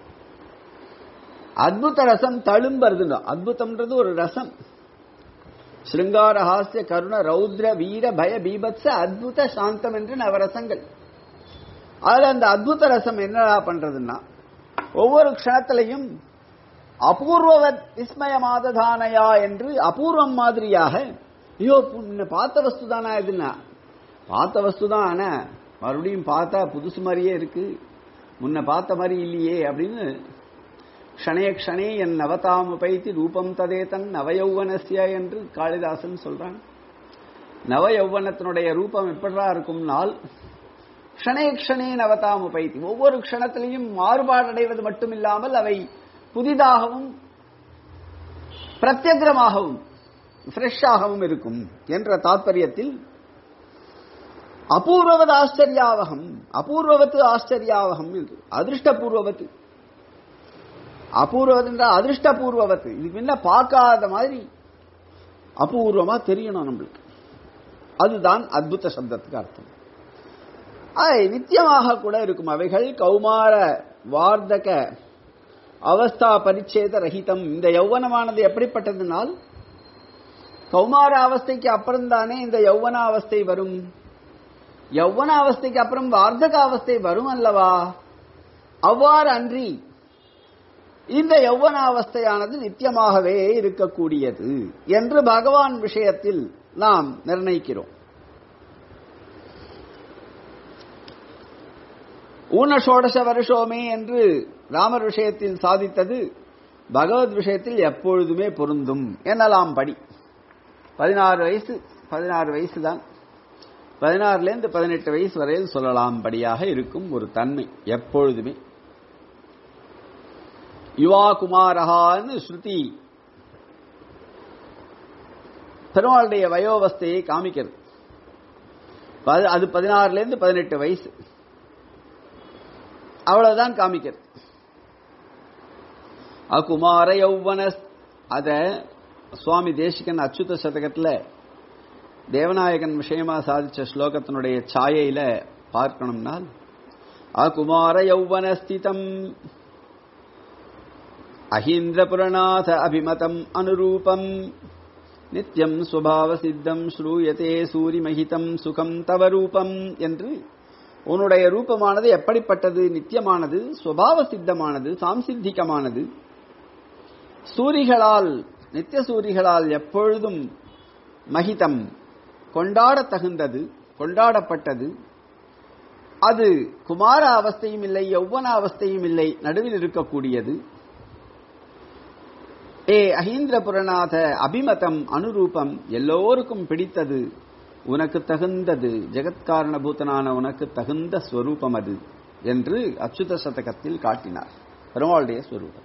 A: அத்புத ரசம் தழும்புறது அத்புதம்ன்றது ஒரு ரசம் ஸ்ருங்கார ஹாஸ்ய கருண ரௌத்ர வீர பய பீபத்ச அத்புத சாந்தம் என்று நவரசங்கள் அதுல அந்த அத்புத ரசம் என்னடா பண்றதுன்னா ஒவ்வொரு க்ஷணத்திலையும் அபூர்வவத் விஸ்மயமாததானயா என்று அபூர்வம் மாதிரியாக ஐயோ முன்ன பார்த்த வஸ்து தானா இதுன்னா பார்த்த வஸ்து தான் ஆனா மறுபடியும் பார்த்தா புதுசு மாதிரியே இருக்கு முன்ன பார்த்த மாதிரி இல்லையே அப்படின்னு க்ஷணே க்ஷணே என் நவதாம் உபைத்தி ரூபம் ததே தன் நவயௌவனஸ்ய என்று காளிதாசன் சொல்றான் நவயௌவனத்தினுடைய ரூபம் எப்படா இருக்கும்னால் க்ஷணே க்ஷணே நவதாம் உபைத்தி ஒவ்வொரு க்ஷணத்திலையும் மாறுபாடடைவது மட்டுமில்லாமல் அவை புதிதாகவும் பிரத்யகிரமாகவும் ஃப்ரெஷ்ஷாகவும் இருக்கும் என்ற தாத்பரியத்தில் அபூர்வவது ஆச்சரியாவகம் அபூர்வவத்து ஆச்சரியாவகம் என்று அதிருஷ்டபூர்வவத்து அபூர்வத் என்றால் அதிருஷ்டபூர்வவத்து இதுக்கு முன்ன பார்க்காத மாதிரி அபூர்வமா தெரியணும் நம்மளுக்கு அதுதான் அத்புத சப்தத்துக்கு அர்த்தம் ஆய் நித்தியமாக கூட இருக்கும் அவைகள் கௌமார வார்த்தக அவஸ்தா பரிச்சேத ரஹிதம் இந்த யௌவனமானது எப்படிப்பட்டதுனால் கௌமார அவஸ்தைக்கு அப்புறம் தானே இந்த யௌவன அவஸ்தை வரும் யௌவன அவஸ்தைக்கு அப்புறம் வார்த்தக அவஸ்தை வரும் அல்லவா அவ்வாறு அன்றி இந்த யௌவன அவஸ்தையானது நித்தியமாகவே இருக்கக்கூடியது என்று பகவான் விஷயத்தில் நாம் நிர்ணயிக்கிறோம் ஊனஷோடச வருஷோமே என்று ராமர் விஷயத்தில் சாதித்தது பகவத் விஷயத்தில் எப்பொழுதுமே பொருந்தும் என்னலாம் படி பதினாறு வயசு பதினாறு வயசு தான் பதினாறுலேருந்து பதினெட்டு வயசு வரையில் சொல்லலாம் படியாக இருக்கும் ஒரு தன்மை எப்பொழுதுமே யுவா குமாரஹான்னு ஸ்ருதி பெருமாளுடைய வயோவஸ்தையை காமிக்கிறது பது- அது பதினாறுலேருந்து பதினெட்டு வயசு அவ்வளவுதான் காமிக்கிறது அகுமார யௌவன அத சுவாமி தேசிகன் அச்சுத சதகத்துல தேவநாயகன் விஷயமா சாதிச்ச ஸ்லோகத்தினுடைய சாயையில பார்க்கணும்னால் அகுமார யௌவன ஸ்திதம் அஹீந்திரபுரநாத அபிமதம் அனுரூபம் நித்யம் சுபாவ சித்தம் ஸ்ரூயதே சூரிமகிதம் சுகம் தவ ரூபம் என்று உன்னுடைய ரூபமானது எப்படிப்பட்டது நித்தியமானது சுபாவ சித்தமானது சாம்சித்திகமானது சூரிகளால் நித்திய சூரிகளால் எப்பொழுதும் மகிதம் கொண்டாடத் தகுந்தது கொண்டாடப்பட்டது அது குமார அவஸ்தையும் இல்லை யௌவன அவஸ்தையும் இல்லை நடுவில் இருக்கக்கூடியது ஏ அஹீந்திரபுரநாத அபிமதம் அனுரூபம் எல்லோருக்கும் பிடித்தது உனக்கு தகுந்தது ஜெகத்காரணபூதனான உனக்கு தகுந்த ஸ்வரூபம் அது என்று அச்சுத சதகத்தில் காட்டினார் பெருமாளுடைய ஸ்வரூபம்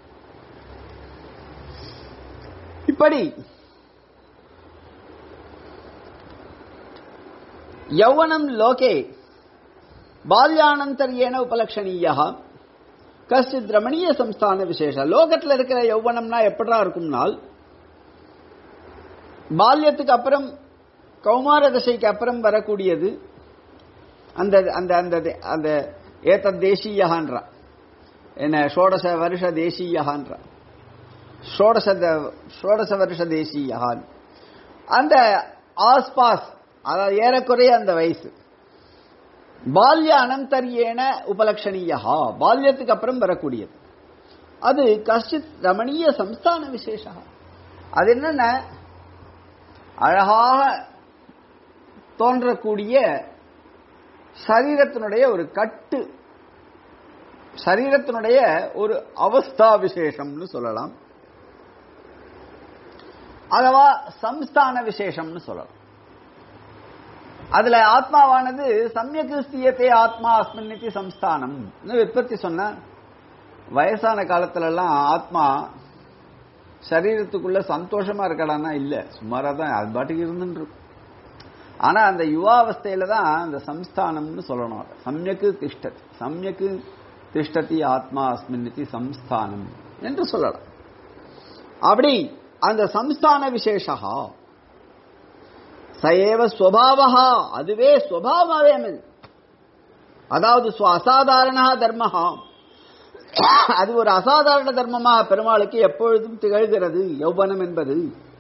A: இப்படி யௌவனம் லோகே பால்யானந்தரியேன உபலட்சணீயா கசித் ரமணீய சம்ஸ்தான விசேஷ லோகத்தில் இருக்கிற யௌவனம்னா எப்படா இருக்கும்னால் பால்யத்துக்கு அப்புறம் கௌமார தசைக்கு அப்புறம் வரக்கூடியது அந்த அந்த அந்த அந்த ஏத்த தேசியகான்றா என்ன ஷோடச வருஷ தேசியகான்றா ஷோடச ஷோடச வருஷ தேசியகான் அந்த ஆஸ்பாஸ் அதாவது ஏறக்குறைய அந்த வயசு பால்ய அனந்தரியேன உபலட்சணீயா பால்யத்துக்கு அப்புறம் வரக்கூடியது அது கஷ்டித் ரமணீய சம்ஸ்தான விசேஷா அது என்னன்னா அழகாக தோன்றக்கூடிய சரீரத்தினுடைய ஒரு கட்டு சரீரத்தினுடைய ஒரு அவஸ்தா விசேஷம்னு சொல்லலாம் அதுவா சம்ஸ்தான விசேஷம்னு சொல்லலாம் அதுல ஆத்மாவானது சமயக்கு ஸ்தியத்தே ஆத்மா அஸ்மின்னித்தி சம்ஸ்தானம் விற்பத்தி சொன்ன வயசான காலத்துல எல்லாம் ஆத்மா சரீரத்துக்குள்ள சந்தோஷமா இருக்கடான்னா இல்ல சுமாரா தான் அது பாட்டுக்கு இருந்துட்டு ஆனா அந்த யுவாவஸ்தையில தான் அந்த சம்ஸ்தானம்னு சொல்லணும் சமயக்கு திஷ்டதி சமயக்கு திஷ்டதி ஆத்மா அஸ்மின்னித்தி சம்ஸ்தானம் என்று சொல்லலாம் அப்படி அந்த சம்ஸ்தான விசேஷா சயேவ ஸ்வபாவா அதுவே ஸ்வபாவமே அதாவது அசாதாரண தர்மஹா அது ஒரு அசாதாரண தர்மமாக பெருமாளுக்கு எப்பொழுதும் திகழ்கிறது யௌவனம் என்பது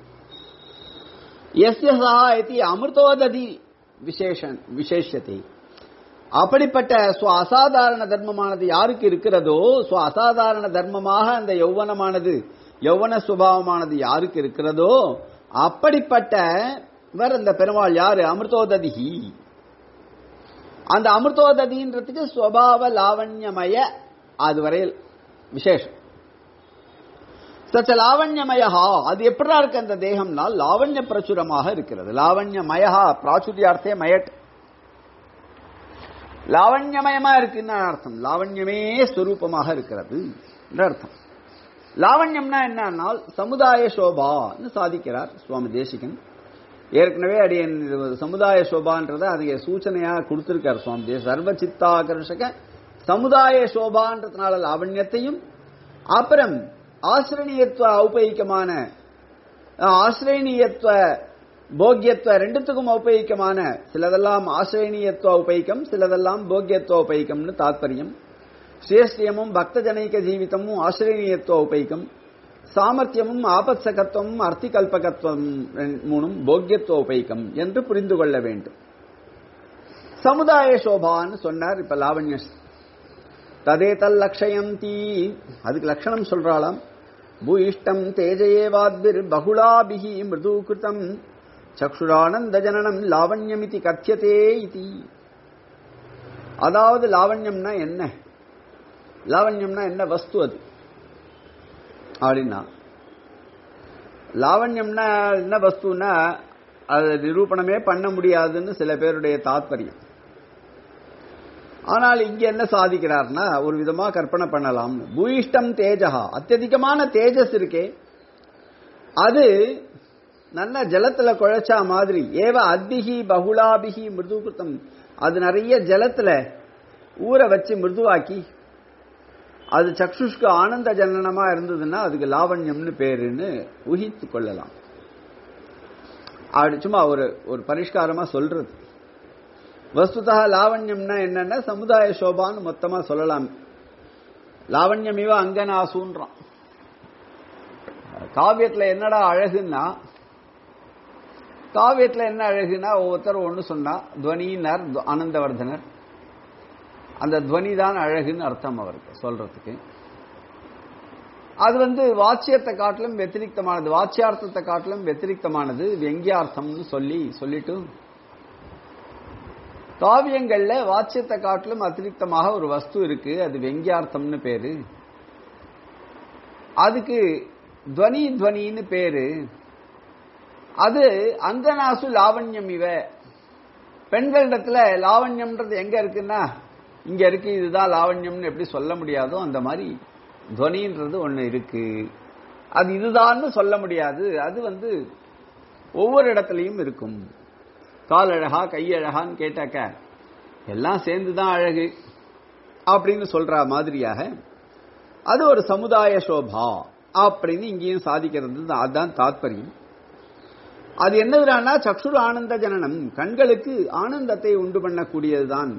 A: எஸ்ய சஹா இது அமிர்தோததி விசேஷன் விசேஷத்தை அப்படிப்பட்ட ஸ்வ அசாதாரண தர்மமானது யாருக்கு இருக்கிறதோ ஸ்வ அசாதாரண தர்மமாக அந்த யௌவனமானது யௌவன சுபாவமானது யாருக்கு இருக்கிறதோ அப்படிப்பட்ட இவர் அந்த பெருமாள் யாரு அமிர்தோததிஹி அந்த அமிர்தோததின்றதுக்கு ஸ்வபாவ லாவண்யமய அது வரையில் விசேஷம் சச்ச லாவண்யமயா அது எப்படா இருக்கு அந்த தேகம்னால் லாவண்ய பிரச்சுரமாக இருக்கிறது லாவண்யமயா பிராச்சுரியார்த்தே மயட் லாவண்யமயமா இருக்குன்னு அர்த்தம் லாவண்யமே ஸ்வரூபமாக இருக்கிறது என்று அர்த்தம் லாவண்யம்னா என்னன்னால் சமுதாய சோபான்னு சாதிக்கிறார் சுவாமி தேசிகன் ஏற்கனவே அடியன் சமுதாய சோபான்றத அதுக்கு சூச்சனையா கொடுத்திருக்கார் சுவாமி தேச சர்வ சித்தாகர்ஷக சமுதாய சோபான்றதுனால லாவண்யத்தையும் அப்புறம் ஆசிரியத்துவ ஔபயிக்கமான ஆசிரியத்துவ போக்கியத்துவ ரெண்டுத்துக்கும் ஔபயிக்கமான சிலதெல்லாம் ஆசிரியத்துவ உபயிக்கம் சிலதெல்லாம் போக்கியத்துவ உபயிக்கம்னு தாத்பரியம் ஸ்ரேஷ்டியமும் பக்த ஜனைக்க ஜீவிதமும் ஆசிரியத்துவ உபயிக்கம் சாமர்த்தியமும் ஆபத்சகத்துவமும் அர்த்திகல்பகத்துவம் மூணும் போக்கியத்துவ உபயிக்கம் என்று புரிந்து கொள்ள வேண்டும் சமுதாய சோபான்னு சொன்னார் இப்ப லாவண்ய ததே தல் லட்சயம் தீ அதுக்கு லட்சணம் சொல்றாளாம் பூயிஷ்டம் தேஜயேவாத்பிர் பகுலாபிகி மிருது கிருதம் சக்ஷுரானந்த ஜனனம் லாவண்யமிதி கத்தியதே இதி அதாவது லாவண்யம்னா என்ன லாவண்யம்னா என்ன வஸ்து அது அப்படின்னா லாவண்யம்னா என்ன வஸ்துன்னா அது நிரூபணமே பண்ண முடியாதுன்னு சில பேருடைய தாத்பரியம் ஆனால் இங்க என்ன சாதிக்கிறார்னா ஒரு விதமா கற்பனை பண்ணலாம் பூயிஷ்டம் தேஜகா அத்தியதிகமான தேஜஸ் இருக்கே அது நல்ல ஜலத்துல குழைச்சா மாதிரி ஏவ அத்திகி பகுலாபிகி மிருதுகிருத்தம் அது நிறைய ஜலத்துல ஊற வச்சு மிருதுவாக்கி அது சக்ஷுஷ்க்கு ஆனந்த ஜனனமா இருந்ததுன்னா அதுக்கு லாவண்யம்னு பேருன்னு ஊகித்து கொள்ளலாம் அப்படி சும்மா ஒரு ஒரு பரிஷ்காரமா சொல்றது வஸ்துதா லாவண்யம்னா என்னன்னா சமுதாய சோபான்னு மொத்தமா சொல்லலாம் லாவண்யம் இவ அங்கனாசூன்றான் காவியத்துல என்னடா அழகுன்னா காவியத்துல என்ன அழகுனா ஒவ்வொருத்தர் ஒன்று சொன்னா துவனியினர் ஆனந்தவர்தனர் அந்த துவனி தான் அழகுன்னு அர்த்தம் அவருக்கு சொல்றதுக்கு அது வந்து வாச்சியத்தை காட்டிலும் வெத்திரிக்தமானது வாச்சியார்த்தத்தை காட்டிலும் வெத்திரிக்தமானது வெங்கியார்த்தம்னு சொல்லி சொல்லிட்டு காவியங்கள்ல வாச்சியத்தை காட்டிலும் அதிரிக்தமாக ஒரு வஸ்து இருக்கு அது வெங்கியார்த்தம்னு பேரு அதுக்கு துவனி துவனின்னு பேரு அது அங்கனாசு லாவண்யம் இவ பெண்களிடத்துல லாவண்யம்ன்றது எங்க இருக்குன்னா இங்க இருக்கு இதுதான் லாவண்யம்னு எப்படி சொல்ல முடியாதோ அந்த மாதிரி துவனின்றது ஒண்ணு இருக்கு அது இதுதான்னு சொல்ல முடியாது அது வந்து ஒவ்வொரு இடத்துலையும் இருக்கும் கால் அழகா கை அழகான்னு கேட்டாக்க எல்லாம் சேர்ந்துதான் அழகு அப்படின்னு சொல்ற மாதிரியாக அது ஒரு சமுதாய சோபா அப்படின்னு இங்கேயும் சாதிக்கிறது தான் அதுதான் தாத்பரியம் அது என்னதுனா சக்ஷுர் ஆனந்த ஜனனம் கண்களுக்கு ஆனந்தத்தை உண்டு பண்ணக்கூடியதுதான்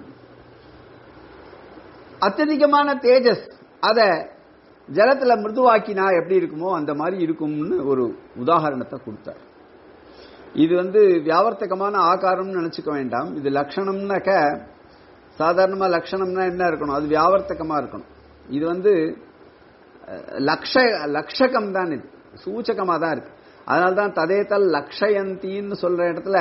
A: அत्यதிகமான தேஜஸ் அத ஜலத்துல மிருதுவாக்கினா எப்படி இருக்குமோ அந்த மாதிரி இருக்கும்னு ஒரு உதாரணத்தை கொடுத்தார் இது வந்து வியாவர்த்தகமான ஆகாரம்னு நினைச்சுக்க வேண்டாம் இது லட்சணம்னாக்க சாதாரணமா லட்சணம்னா என்ன இருக்கணும் அது வியாவர்த்தகமா இருக்கணும் இது வந்து லக்ஷ லக்ஷகம் தான் இது சூச்சகமா தான் இருக்கு அதனால தான் ததேதல் லக்ஷயந்தின்னு சொல்ற இடத்துல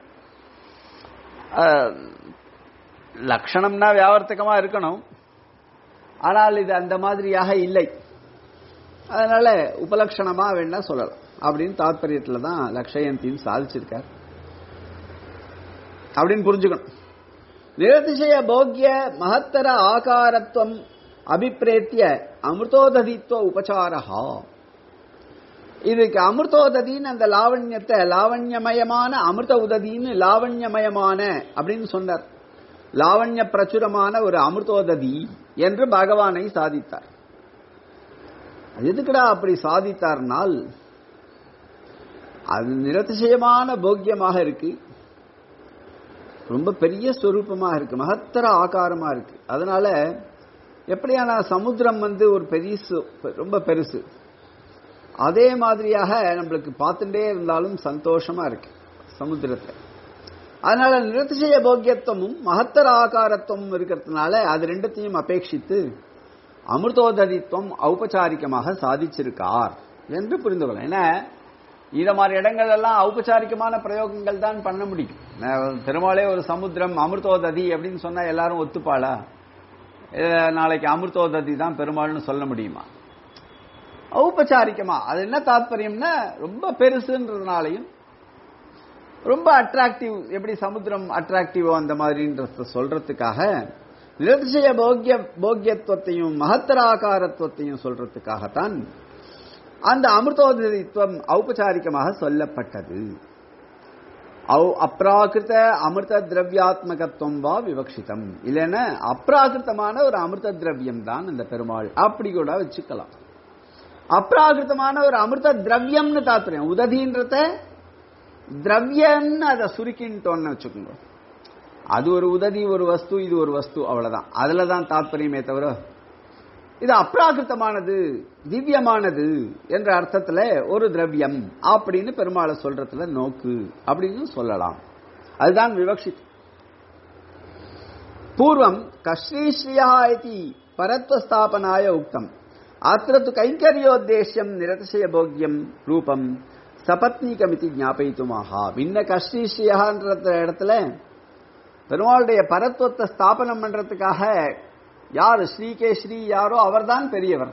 A: லட்சணம்னா வியாவர்த்தகமா இருக்கணும் ஆனால் இது அந்த மாதிரியாக இல்லை அதனால உபலட்சணமா வேணா சொல்லலாம் அப்படின்னு தாத்பரியத்துல தான் லக்ஷயந்தின்னு சாதிச்சிருக்கார் அப்படின்னு புரிஞ்சுக்கணும் நிரதிசய போக்கிய மகத்தர ஆகாரத்துவம் அபிப்பிரேத்திய அமிர்தோததித்துவ உபசாரஹா இதுக்கு அமிர்தோததின்னு அந்த லாவண்யத்தை லாவண்யமயமான அமிர்த உததின்னு லாவண்யமயமான அப்படின்னு சொன்னார் லாவண்ய பிரச்சுரமான ஒரு அமிர்தோததி என்று பகவானை சாதித்தார் எதுக்குடா அப்படி சாதித்தார்னால் அது நிரதிசயமான போக்கியமாக இருக்கு ரொம்ப பெரிய ஸ்வரூபமாக இருக்கு மகத்தர ஆகாரமா இருக்கு அதனால எப்படியான சமுத்திரம் வந்து ஒரு பெரிய ரொம்ப பெருசு அதே மாதிரியாக நம்மளுக்கு பார்த்துட்டே இருந்தாலும் சந்தோஷமா இருக்கு சமுத்திரத்தை அதனால நிரதிசய போக்கியத்துவமும் மகத்தர ஆகாரத்துவம் இருக்கிறதுனால அது ரெண்டத்தையும் அபேட்சித்து அமிர்தோதரித்துவம் ஔபச்சாரிகமாக சாதிச்சிருக்கார் என்று புரிந்து கொள்ளலாம் ஏன்னா இத மாதிரி இடங்கள் எல்லாம் ஔபச்சாரிகமான பிரயோகங்கள் தான் பண்ண முடியும் பெருமாளே ஒரு சமுத்திரம் அமிர்தோததி அப்படின்னு சொன்னா எல்லாரும் ஒத்துப்பாளா நாளைக்கு அமிர்தோததி தான் பெருமாள்னு சொல்ல முடியுமா ஔபச்சாரிக்கமா அது என்ன தாத்பரியம்னா ரொம்ப பெருசுன்றதுனாலையும் ரொம்ப அட்ராக்டிவ் எப்படி சமுத்திரம் அட்ராக்டிவோ அந்த மாதிரின்றத சொல்றதுக்காக நிரதிசய போக்கிய போக்கியத்துவத்தையும் மகத்தராகாரத்துவத்தையும் சொல்றதுக்காகத்தான் அந்த அமிர்தோதரித்துவம் ஔபச்சாரிகமாக சொல்லப்பட்டது அப்ராகிருத அமிர்த திரவியாத்மகத்துவம் வா விவக்ஷிதம் இல்லைன்னா அப்ராகிருத்தமான ஒரு அமிர்த திரவியம் தான் இந்த பெருமாள் அப்படி கூட வச்சுக்கலாம் அப்ராகிருத்தமான ஒரு அமிர்த திரவியம்னு தாத்துறேன் உததின்றத திரவியன்னு அதை சுருக்கின்ட்டோன்னு வச்சுக்கோங்க அது ஒரு உதவி ஒரு வஸ்து இது ஒரு வஸ்து அவ்வளவுதான் அதுல தான் தாத்பரியமே தவிர இது அப்ராகிருத்தமானது திவ்யமானது என்ற அர்த்தத்துல ஒரு திரவியம் அப்படின்னு பெருமாளை சொல்றதுல நோக்கு அப்படின்னு சொல்லலாம் அதுதான் விவக்ஷித் பூர்வம் கஸ்ரீஸ்ரீயா இது பரத்வஸ்தாபனாய உக்தம் அத்திர து கைங்கரியோத்தேசியம் நிரதிசய போக்கியம் ரூபம் சபத்னீகமிதி ஞாபயித்துமாகா பின்ன கஸ்ரீஸ்ரீயான்ற இடத்துல பெருமாளுடைய பரத்துவத்தை ஸ்தாபனம் பண்றதுக்காக யார் ஸ்ரீகே ஸ்ரீ யாரோ அவர்தான் பெரியவர்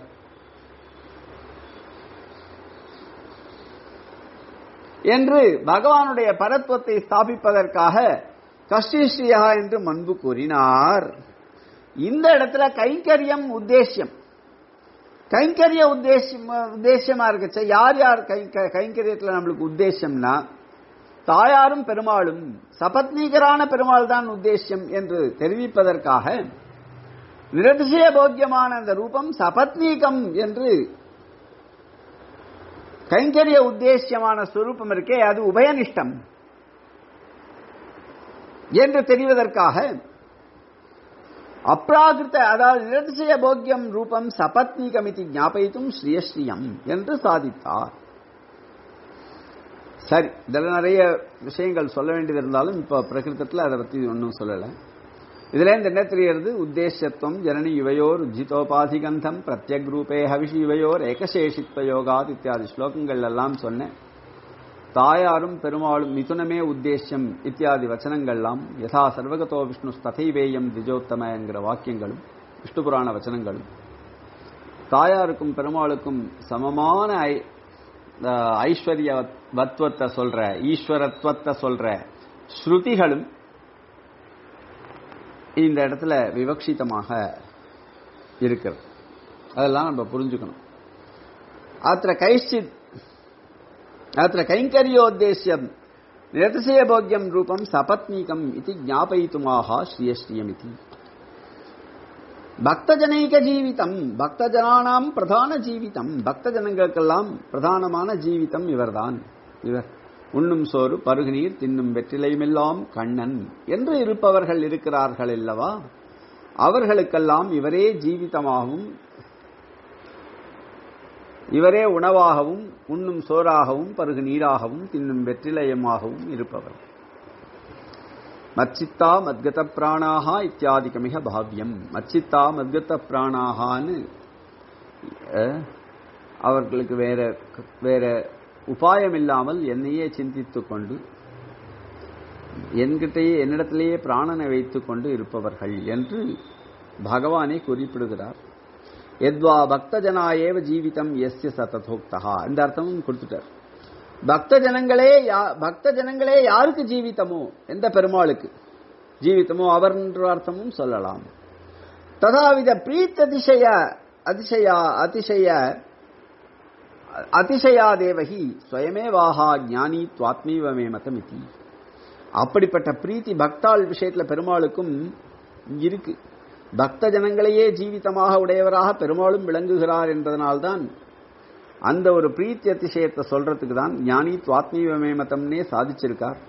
A: என்று பகவானுடைய பரத்துவத்தை ஸ்தாபிப்பதற்காக கஷ்டிஸ்ரீயா என்று முன்பு கூறினார் இந்த இடத்துல கைங்கரியம் உத்தேசியம் கைங்கரிய உத்தேசியம் உத்தேசியமா இருக்குச்ச யார் யார் கைங்கரியத்துல நம்மளுக்கு உத்தேசம்னா தாயாரும் பெருமாளும் சபத்னீகரான பெருமாள் தான் உத்தேசியம் என்று தெரிவிப்பதற்காக நிரதிசய போக்கியமான அந்த ரூபம் சபத்னீகம் என்று கைங்கரிய உத்தேசியமான ஸ்வரூபம் இருக்கே அது உபயனிஷ்டம் என்று தெரிவதற்காக அப்ராகிருத்த அதாவது நிரதிசய போக்கியம் ரூபம் சபத்னீகமிதி ஞாபயித்தும் ஸ்ரீயஸ்ரீயம் என்று சாதித்தார் சரி இதில் நிறைய விஷயங்கள் சொல்ல வேண்டியது இருந்தாலும் இப்போ பிரகிருத்தத்தில் அதை பற்றி ஒன்றும் சொல்லலை இதுல இருந்து என்ன தெரியறது உத்தேசத்துவம் ஜனனி யுவையோர் உஜிதோபாதிகந்தம் பிரத்யக் ரூபே ஹவிஷி யுவையோர் ஏகசேஷித்வ யோகாத் இத்தியாதி ஸ்லோகங்கள் எல்லாம் சொன்னேன் தாயாரும் பெருமாளும் மிதுனமே உத்தேசியம் இத்தியாதி வச்சனங்கள்லாம் யதா சர்வகதோ விஷ்ணு ததைவேயம் திஜோத்தம என்கிற வாக்கியங்களும் விஷ்ணு புராண வச்சனங்களும் தாயாருக்கும் பெருமாளுக்கும் சமமான ஐ- அஹ் ஐஸ்வர்ய வத்வத்தை சொல்ற ஈஸ்வரத்துவத்தை சொல்ற ஸ்ருதிகளும் இந்த இடத்துல விவக்ஷிதமாக இருக்கிறது அதெல்லாம் நம்ம புரிஞ்சுக்கணும் அத்த கைஷ்சித் அத்த கைங்கரியோத்தேசியம் நிரதிசய போக்கியம் ரூபம் சபத்னீகம் இது ஞாபயித்துமாக ஸ்ரீயஸ்ரீயம் இது பக்தஜனைக ஜீவிதம் பக்தஜனானாம் பிரதான ஜீவிதம் பக்தஜனங்களுக்கெல்லாம் பிரதானமான ஜீவிதம் இவர்தான் இவர் உண்ணும் சோறு பருகுநீர் தின்னும் வெற்றிலையுமெல்லாம் கண்ணன் என்று இருப்பவர்கள் இருக்கிறார்கள் அல்லவா அவர்களுக்கெல்லாம் இவரே ஜீவிதமாகவும் இவரே உணவாகவும் உண்ணும் சோறாகவும் பருகு நீராகவும் தின்னும் வெற்றிலயமாகவும் இருப்பவர் மச்சித்தா மத்கத பிராணாகா இத்தியாதிகமிக பாவ்யம் மச்சித்தா மத்கத பிராணாகான்னு அஹ், அவர்களுக்கு வேற வேற உபாயம் இல்லாமல் என்னையே சிந்தித்துக் கொண்டு என்கிட்டயே என்னிடத்திலேயே பிராணனை வைத்துக் கொண்டு இருப்பவர்கள் என்று பகவானே குறிப்பிடுகிறார் எத்வா பக்தஜனாயேவ ஜீவிதம் எஸ்ய சததோக்தகா இந்த அர்த்தமும் கொடுத்துட்டார் பக்த ஜனங்களே யா- பக்த ஜனங்களே யாருக்கு ஜீவிதமோ எந்த பெருமாளுக்கு ஜீவிதமோ அவர் என்ற அர்த்தமும் சொல்லலாம் ததாவித பிரீத் அதிசய அதிசயா அதிசய அதிசயா தேவகி ஸ்வயமேவாஹா ஞானி துவாத்மீவமே மதமிதி அப்படிப்பட்ட பிரீத்தி பக்தாள் விஷயத்துல பெருமாளுக்கும் இருக்கு பக்த ஜனங்களையே ஜீவிதமாக உடையவராக பெருமாளும் விளங்குகிறார் என்பதனால்தான் அந்த ஒரு பிரீத்தி அதிசயத்தை சொல்றதுக்கு தான் ஞானி துவாத்மீவமே மதம்னே சாதிச்சிருக்கார்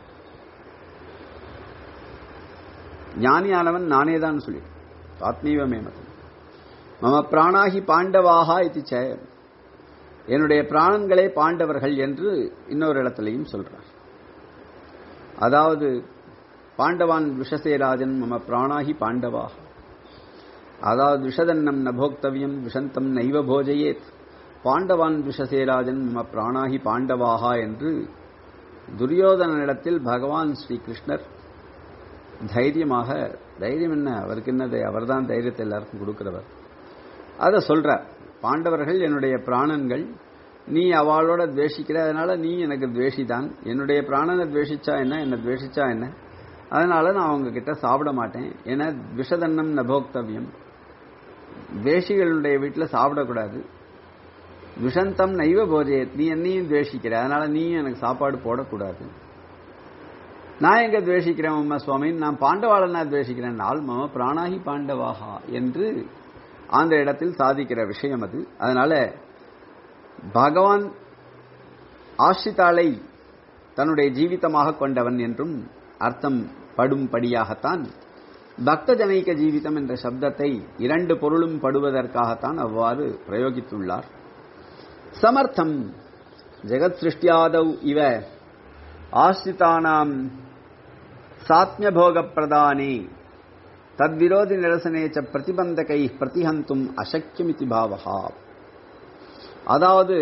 A: ஞானியானவன் நானே தான் சொல்லி ஆத்மீவமே மதம் மம பிராணாகி பாண்டவாகா இது ச என்னுடைய பிராணங்களே பாண்டவர்கள் என்று இன்னொரு இடத்திலையும் சொல்றார் அதாவது பாண்டவான் விஷசேராஜன் மம பிராணாகி பாண்டவாக அதாவது விஷதன்னம் நபோக்தவியம் விஷந்தம் நைவ போஜயேத் பாண்டவான் விஷசேராஜன் மம பிராணாகி பாண்டவாகா என்று துரியோதனனிடத்தில் பகவான் ஸ்ரீ கிருஷ்ணர் தைரியமாக தைரியம் என்ன அவருக்கு என்னது அவர்தான் தைரியத்தை எல்லாருக்கும் கொடுக்கிறவர் அதை சொல்றார் பாண்டவர்கள் என்னுடைய பிராணன்கள் நீ அவளோட துவேஷிக்கிற அதனால நீ எனக்கு துவேஷிதான் என்னுடைய பிராணனை துவேஷிச்சா என்ன என்ன துவேஷிச்சா என்ன அதனால நான் அவங்க கிட்ட சாப்பிட மாட்டேன் ஏன்னா விஷதன்னம் நபோக்தவியம் துவேஷிகளுடைய வீட்டில் சாப்பிடக்கூடாது விஷந்தம் நைவ போஜயத் நீ என்னையும் துவேஷிக்கிற அதனால நீயும் எனக்கு சாப்பாடு போடக்கூடாது நான் எங்க துவேஷிக்கிறேன் உம்மா சுவாமி நான் பாண்டவாளனா துவேஷிக்கிறேன் நாள் மம பிராணாகி பாண்டவாகா என்று அந்த இடத்தில் சாதிக்கிற விஷயம் அது அதனால பகவான் ஆசிரிதாளை தன்னுடைய ஜீவிதமாக கொண்டவன் என்றும் அர்த்தம் படும்படியாகத்தான் பக்த ஜனைக்க ஜீவிதம் என்ற சப்தத்தை இரண்டு பொருளும் படுவதற்காகத்தான் அவ்வாறு பிரயோகித்துள்ளார் சமர்த்தம் ஜெகத் சிருஷ்டியாதவ் இவ ஆசிரிதானாம் சாத்மியபோக பிரதானே தத்விரோதி நிரசனே ச பிரதிபந்தகை பிரதிஹந்தும் அசக்கியமிதி பாவகா அதாவது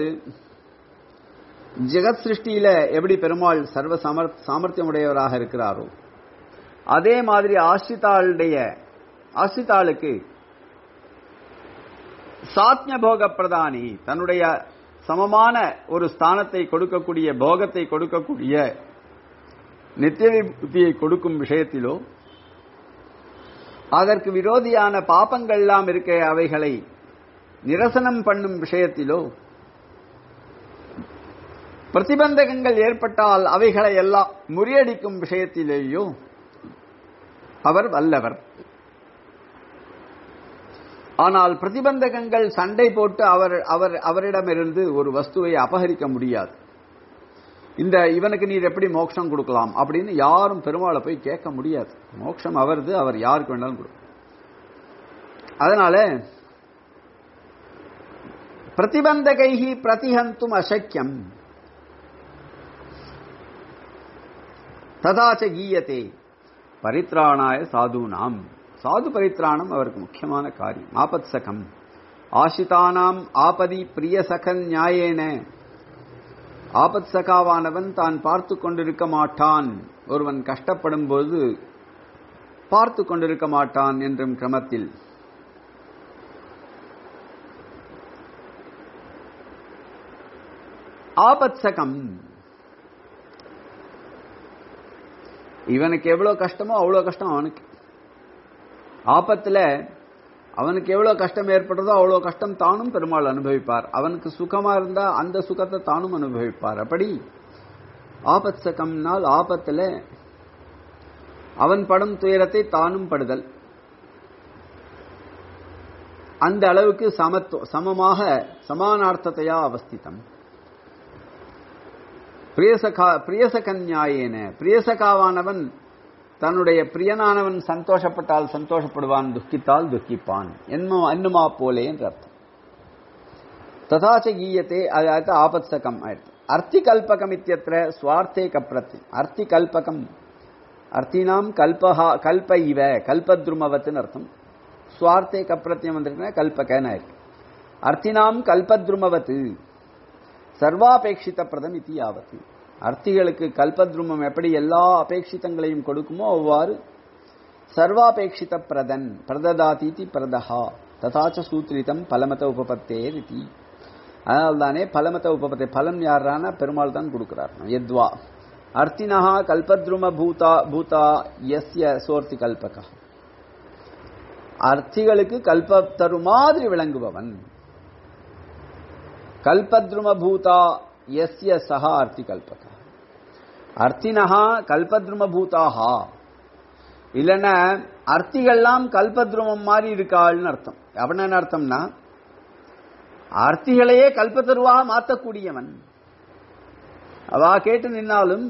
A: ஜெகத் சிருஷ்டியில எப்படி பெருமாள் சர்வ சமர் சாமர்த்தியமுடையவராக இருக்கிறாரோ அதே மாதிரி ஆசிரிதாளுடைய ஆசிரிதாளுக்கு சாத்மிய போக பிரதானி தன்னுடைய சமமான ஒரு ஸ்தானத்தை கொடுக்கக்கூடிய போகத்தை கொடுக்கக்கூடிய நித்திய புத்தியை கொடுக்கும் விஷயத்திலோ அதற்கு விரோதியான பாபங்கள் எல்லாம் இருக்க அவைகளை நிரசனம் பண்ணும் விஷயத்திலோ பிரதிபந்தகங்கள் ஏற்பட்டால் அவைகளை எல்லாம் முறியடிக்கும் விஷயத்திலேயோ அவர் வல்லவர் ஆனால் பிரதிபந்தகங்கள் சண்டை போட்டு அவர் அவர் அவரிடமிருந்து ஒரு வஸ்துவை அபகரிக்க முடியாது இந்த இவனுக்கு நீர் எப்படி மோட்சம் கொடுக்கலாம் அப்படின்னு யாரும் பெருமாளை போய் கேட்க முடியாது மோட்சம் அவரது அவர் யாருக்கு வேணாலும் கொடுக்கும் அதனால பிரதிபந்தகைஹி பிரதிஹந்தும் அசக்கியம் ததாச்ச கீயத்தே பரித்ராணாய சாதுனாம் சாது பரித்ராணம் அவருக்கு முக்கியமான காரியம் ஆபத் சகம் ஆசிதானாம் ஆபதி பிரியசகன் நியாயேன ஆபத் சகாவானவன் தான் பார்த்து கொண்டிருக்க மாட்டான் ஒருவன் கஷ்டப்படும் போது பார்த்து கொண்டிருக்க மாட்டான் என்றும் கிரமத்தில் ஆபத்சகம் இவனுக்கு எவ்வளவு கஷ்டமோ அவ்வளவு கஷ்டம் அவனுக்கு ஆபத்துல அவனுக்கு எவ்வளவு கஷ்டம் ஏற்படுறதோ அவ்வளவு கஷ்டம் தானும் பெருமாள் அனுபவிப்பார் அவனுக்கு சுகமா இருந்தா அந்த சுகத்தை தானும் அனுபவிப்பார் அப்படி ஆபத்சகம்னால் ஆபத்துல அவன் படும் துயரத்தை தானும் படுதல் அந்த அளவுக்கு சமத்துவ சமமாக சமானார்த்தத்தையா அவஸ்திதம் பிரியசகா பிரியசகன்யாயேன பிரியசகாவானவன் தன்னுடைய பிரியனானவன் சந்தோஷப்பட்டால் சந்தோஷப்படுவான் துக்கித்தால் துக்கிப்பான் என்னும் என்னுமா போலே என்று அர்த்தம் ததாச்ச கீயத்தே அதாவது ஆபத்சகம் ஆயிடுத்து அர்த்தி கல்பகம் இத்தியத்திர சுவார்த்தே கப்ரத்தி அர்த்தி கல்பகம் அர்த்தினாம் கல்பஹா கல்ப இவ கல்பத்ருமவத்துன்னு அர்த்தம் சுவார்த்தே கப்ரத்தியம் வந்திருக்குன்னா கல்பகன்னு ஆயிருக்கு அர்த்தினாம் கல்பத்ருமவத்து சர்வாபேட்சித பிரதம் இத்தி யாவத்து அர்த்திகளுக்கு கல்பத்ருமம் எப்படி எல்லா அபேட்சிதங்களையும் கொடுக்குமோ அவ்வாறு சர்வாபேட்சித பிரதன் பிரததாதீதி பிரதஹா ததாச்ச சூத்ரிதம் பலமத உபபத்தே ரீதி அதனால்தானே பலமத உபபத்தே பலம் யாரான பெருமாள் தான் கொடுக்கிறார் எத்வா அர்த்தினஹா கல்பத்ரும பூதா பூதா எஸ்ய சோர்த்தி கல்பகா அர்த்திகளுக்கு கல்பத்தரு மாதிரி விளங்குபவன் கல்பத்ரும பூதா எஸ்ய சஹா அர்த்தி கல்பக அர்த்தினஹா கல்பத்ரும பூதாஹா இல்லைன்னா அர்த்திகள்லாம் கல்பத்ருமம் மாதிரி இருக்காள்னு அர்த்தம் அப்படின்னு என்ன அர்த்தம்னா அர்த்திகளையே கல்பத்தருவாக மாற்றக்கூடியவன் அவா கேட்டு நின்னாலும்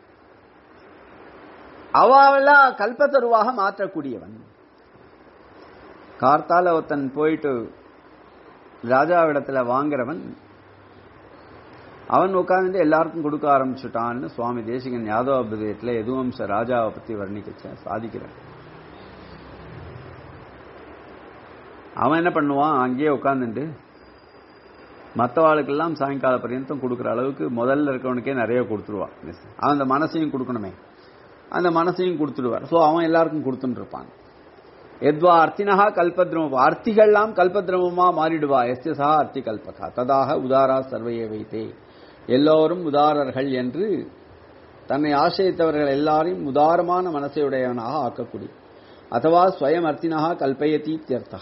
A: அவாவெல்லாம் கல்பத்தருவாக மாற்றக்கூடியவன் கார்த்தால ஒருத்தன் போயிட்டு ராஜாவிடத்துல வாங்குறவன் அவன் உட்கார்ந்து எல்லாருக்கும் கொடுக்க ஆரம்பிச்சுட்டான்னு சுவாமி தேசிகன் யாதவ அபிதயத்தில் எதுவம்ச ராஜாவை பத்தி வர்ணிக்கச்ச சாதிக்கிறான் அவன் என்ன பண்ணுவான் அங்கேயே உட்காந்துட்டு மற்றவாளுக்கெல்லாம் சாயங்கால பர்யந்தம் கொடுக்குற அளவுக்கு முதல்ல இருக்கவனுக்கே நிறைய கொடுத்துருவான் அவன் அந்த மனசையும் கொடுக்கணுமே அந்த மனசையும் கொடுத்துடுவார் ஸோ அவன் எல்லாருக்கும் கொடுத்துட்டு இருப்பான் எத்வா அர்த்தினஹா கல்பத்ரம அர்த்திகள்லாம் கல்பத்ரமமா மாறிடுவா எஸ்யசா அர்த்தி கல்பகா ததாக உதாரா சர்வையை வைத்தே எல்லோரும் உதாரர்கள் என்று தன்னை ஆசிரியத்தவர்கள் எல்லாரையும் உதாரமான மனசையுடையவனாக ஆக்கக்கூடிய அதுவா ஸ்வயம் அர்த்தினஹா கல்பயதி தியர்த்தா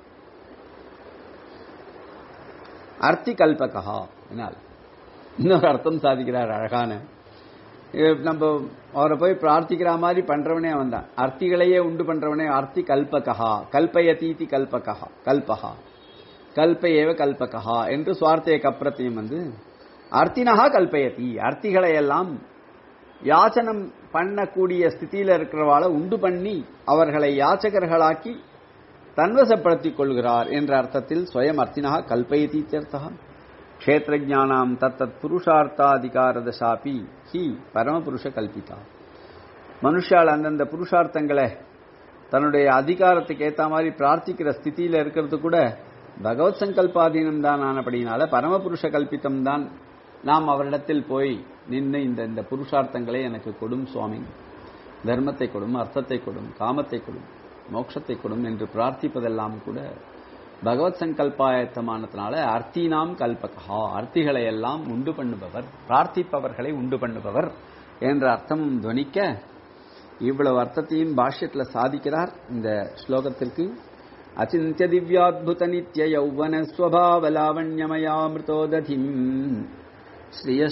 A: அர்த்தி கல்பகா என்னால் இன்னொரு அர்த்தம் சாதிக்கிறார் அழகான நம்ம அவரை போய் பிரார்த்திக்கிற மாதிரி பண்றவனே அவன் தான் அர்த்திகளையே உண்டு பண்றவனே அர்த்தி கல்பகா கல்பயதீதி கல்பகா கல்பகா கல்பயேவ கல்பகா என்று சுவார்த்தைய கப்ரத்தையும் வந்து அர்த்தினகா கல்பயதி அர்த்திகளை எல்லாம் யாச்சனம் பண்ணக்கூடிய ஸ்திதியில இருக்கிறவாளை உண்டு பண்ணி அவர்களை யாச்சகர்களாக்கி தன்வசப்படுத்திக் கொள்கிறார் என்ற அர்த்தத்தில் ஸ்வயம் அர்த்தினகா கல்பயதி தீர்த்தகம் க்ஷேத்திரஜானாம் தத்தத் புருஷார்த்தாதிகாரதசாபி ஹி பரமபுருஷ கல்பிதா மனுஷால் அந்தந்த புருஷார்த்தங்களை தன்னுடைய அதிகாரத்துக்கு ஏத்த மாதிரி பிரார்த்திக்கிற ஸ்திதியில இருக்கிறது கூட பகவத் சங்கல்பாதீனம் தான் ஆனபடினால பரமபுருஷ கல்பித்தம் தான் நாம் அவரிடத்தில் போய் நின்று இந்த இந்த புருஷார்த்தங்களை எனக்கு கொடும் சுவாமி தர்மத்தை கொடும் அர்த்தத்தை கொடும் காமத்தை கொடும் மோட்சத்தை கொடும் என்று பிரார்த்திப்பதெல்லாம் கூட பகவத் சங்கல்பாயத்தமானதுனால அர்த்தினாம் கல்பகா அர்த்திகளை எல்லாம் உண்டு பண்ணுபவர் பிரார்த்திப்பவர்களை உண்டு பண்ணுபவர் என்ற அர்த்தமும் துவனிக்க இவ்வளவு அர்த்தத்தையும் பாஷ்யத்துல சாதிக்கிறார் இந்த ஸ்லோகத்திற்கு அச்சிந்திய திவ்யாத்புத நித்ய யௌவன ஸ்வபாவ லாவண்யமயாமிருதோததிம்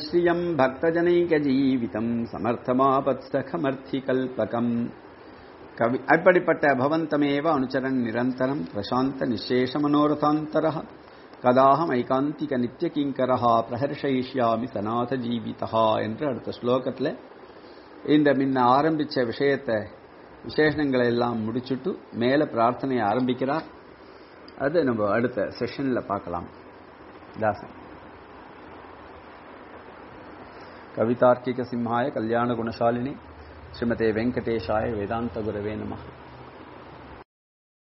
A: ஸ்ரீயஸ்ரீயம் பக்தஜனைக ஜீவிதம் சமர்த்தமாபத்சகமர்த்தி கல்பகம் கவி அப்படிப்பட்ட பவந்தமேவ அனுச்சரன் நிரந்தரம் பிரசாந்த நிசேஷ மனோரதாந்தர கதாகம் ஐகாந்திக நித்திய கிங்கரஹா பிரஹர்ஷயிஷ்யாமி சநாத ஜீவிதா என்று அடுத்த ஸ்லோகத்தில் இந்த முன்ன ஆரம்பிச்ச விஷயத்தை விசேஷங்களை எல்லாம் முடிச்சுட்டு மேல பிரார்த்தனையை ஆரம்பிக்கிறார் அது நம்ம அடுத்த செஷன்ல பார்க்கலாம் தாசன் கவிதார்க்கிக சிம்ஹாய கல்யாண குணசாலினி ஸ்ரீமதே வெங்கடேஷாய வேதாந்த குரவே நமः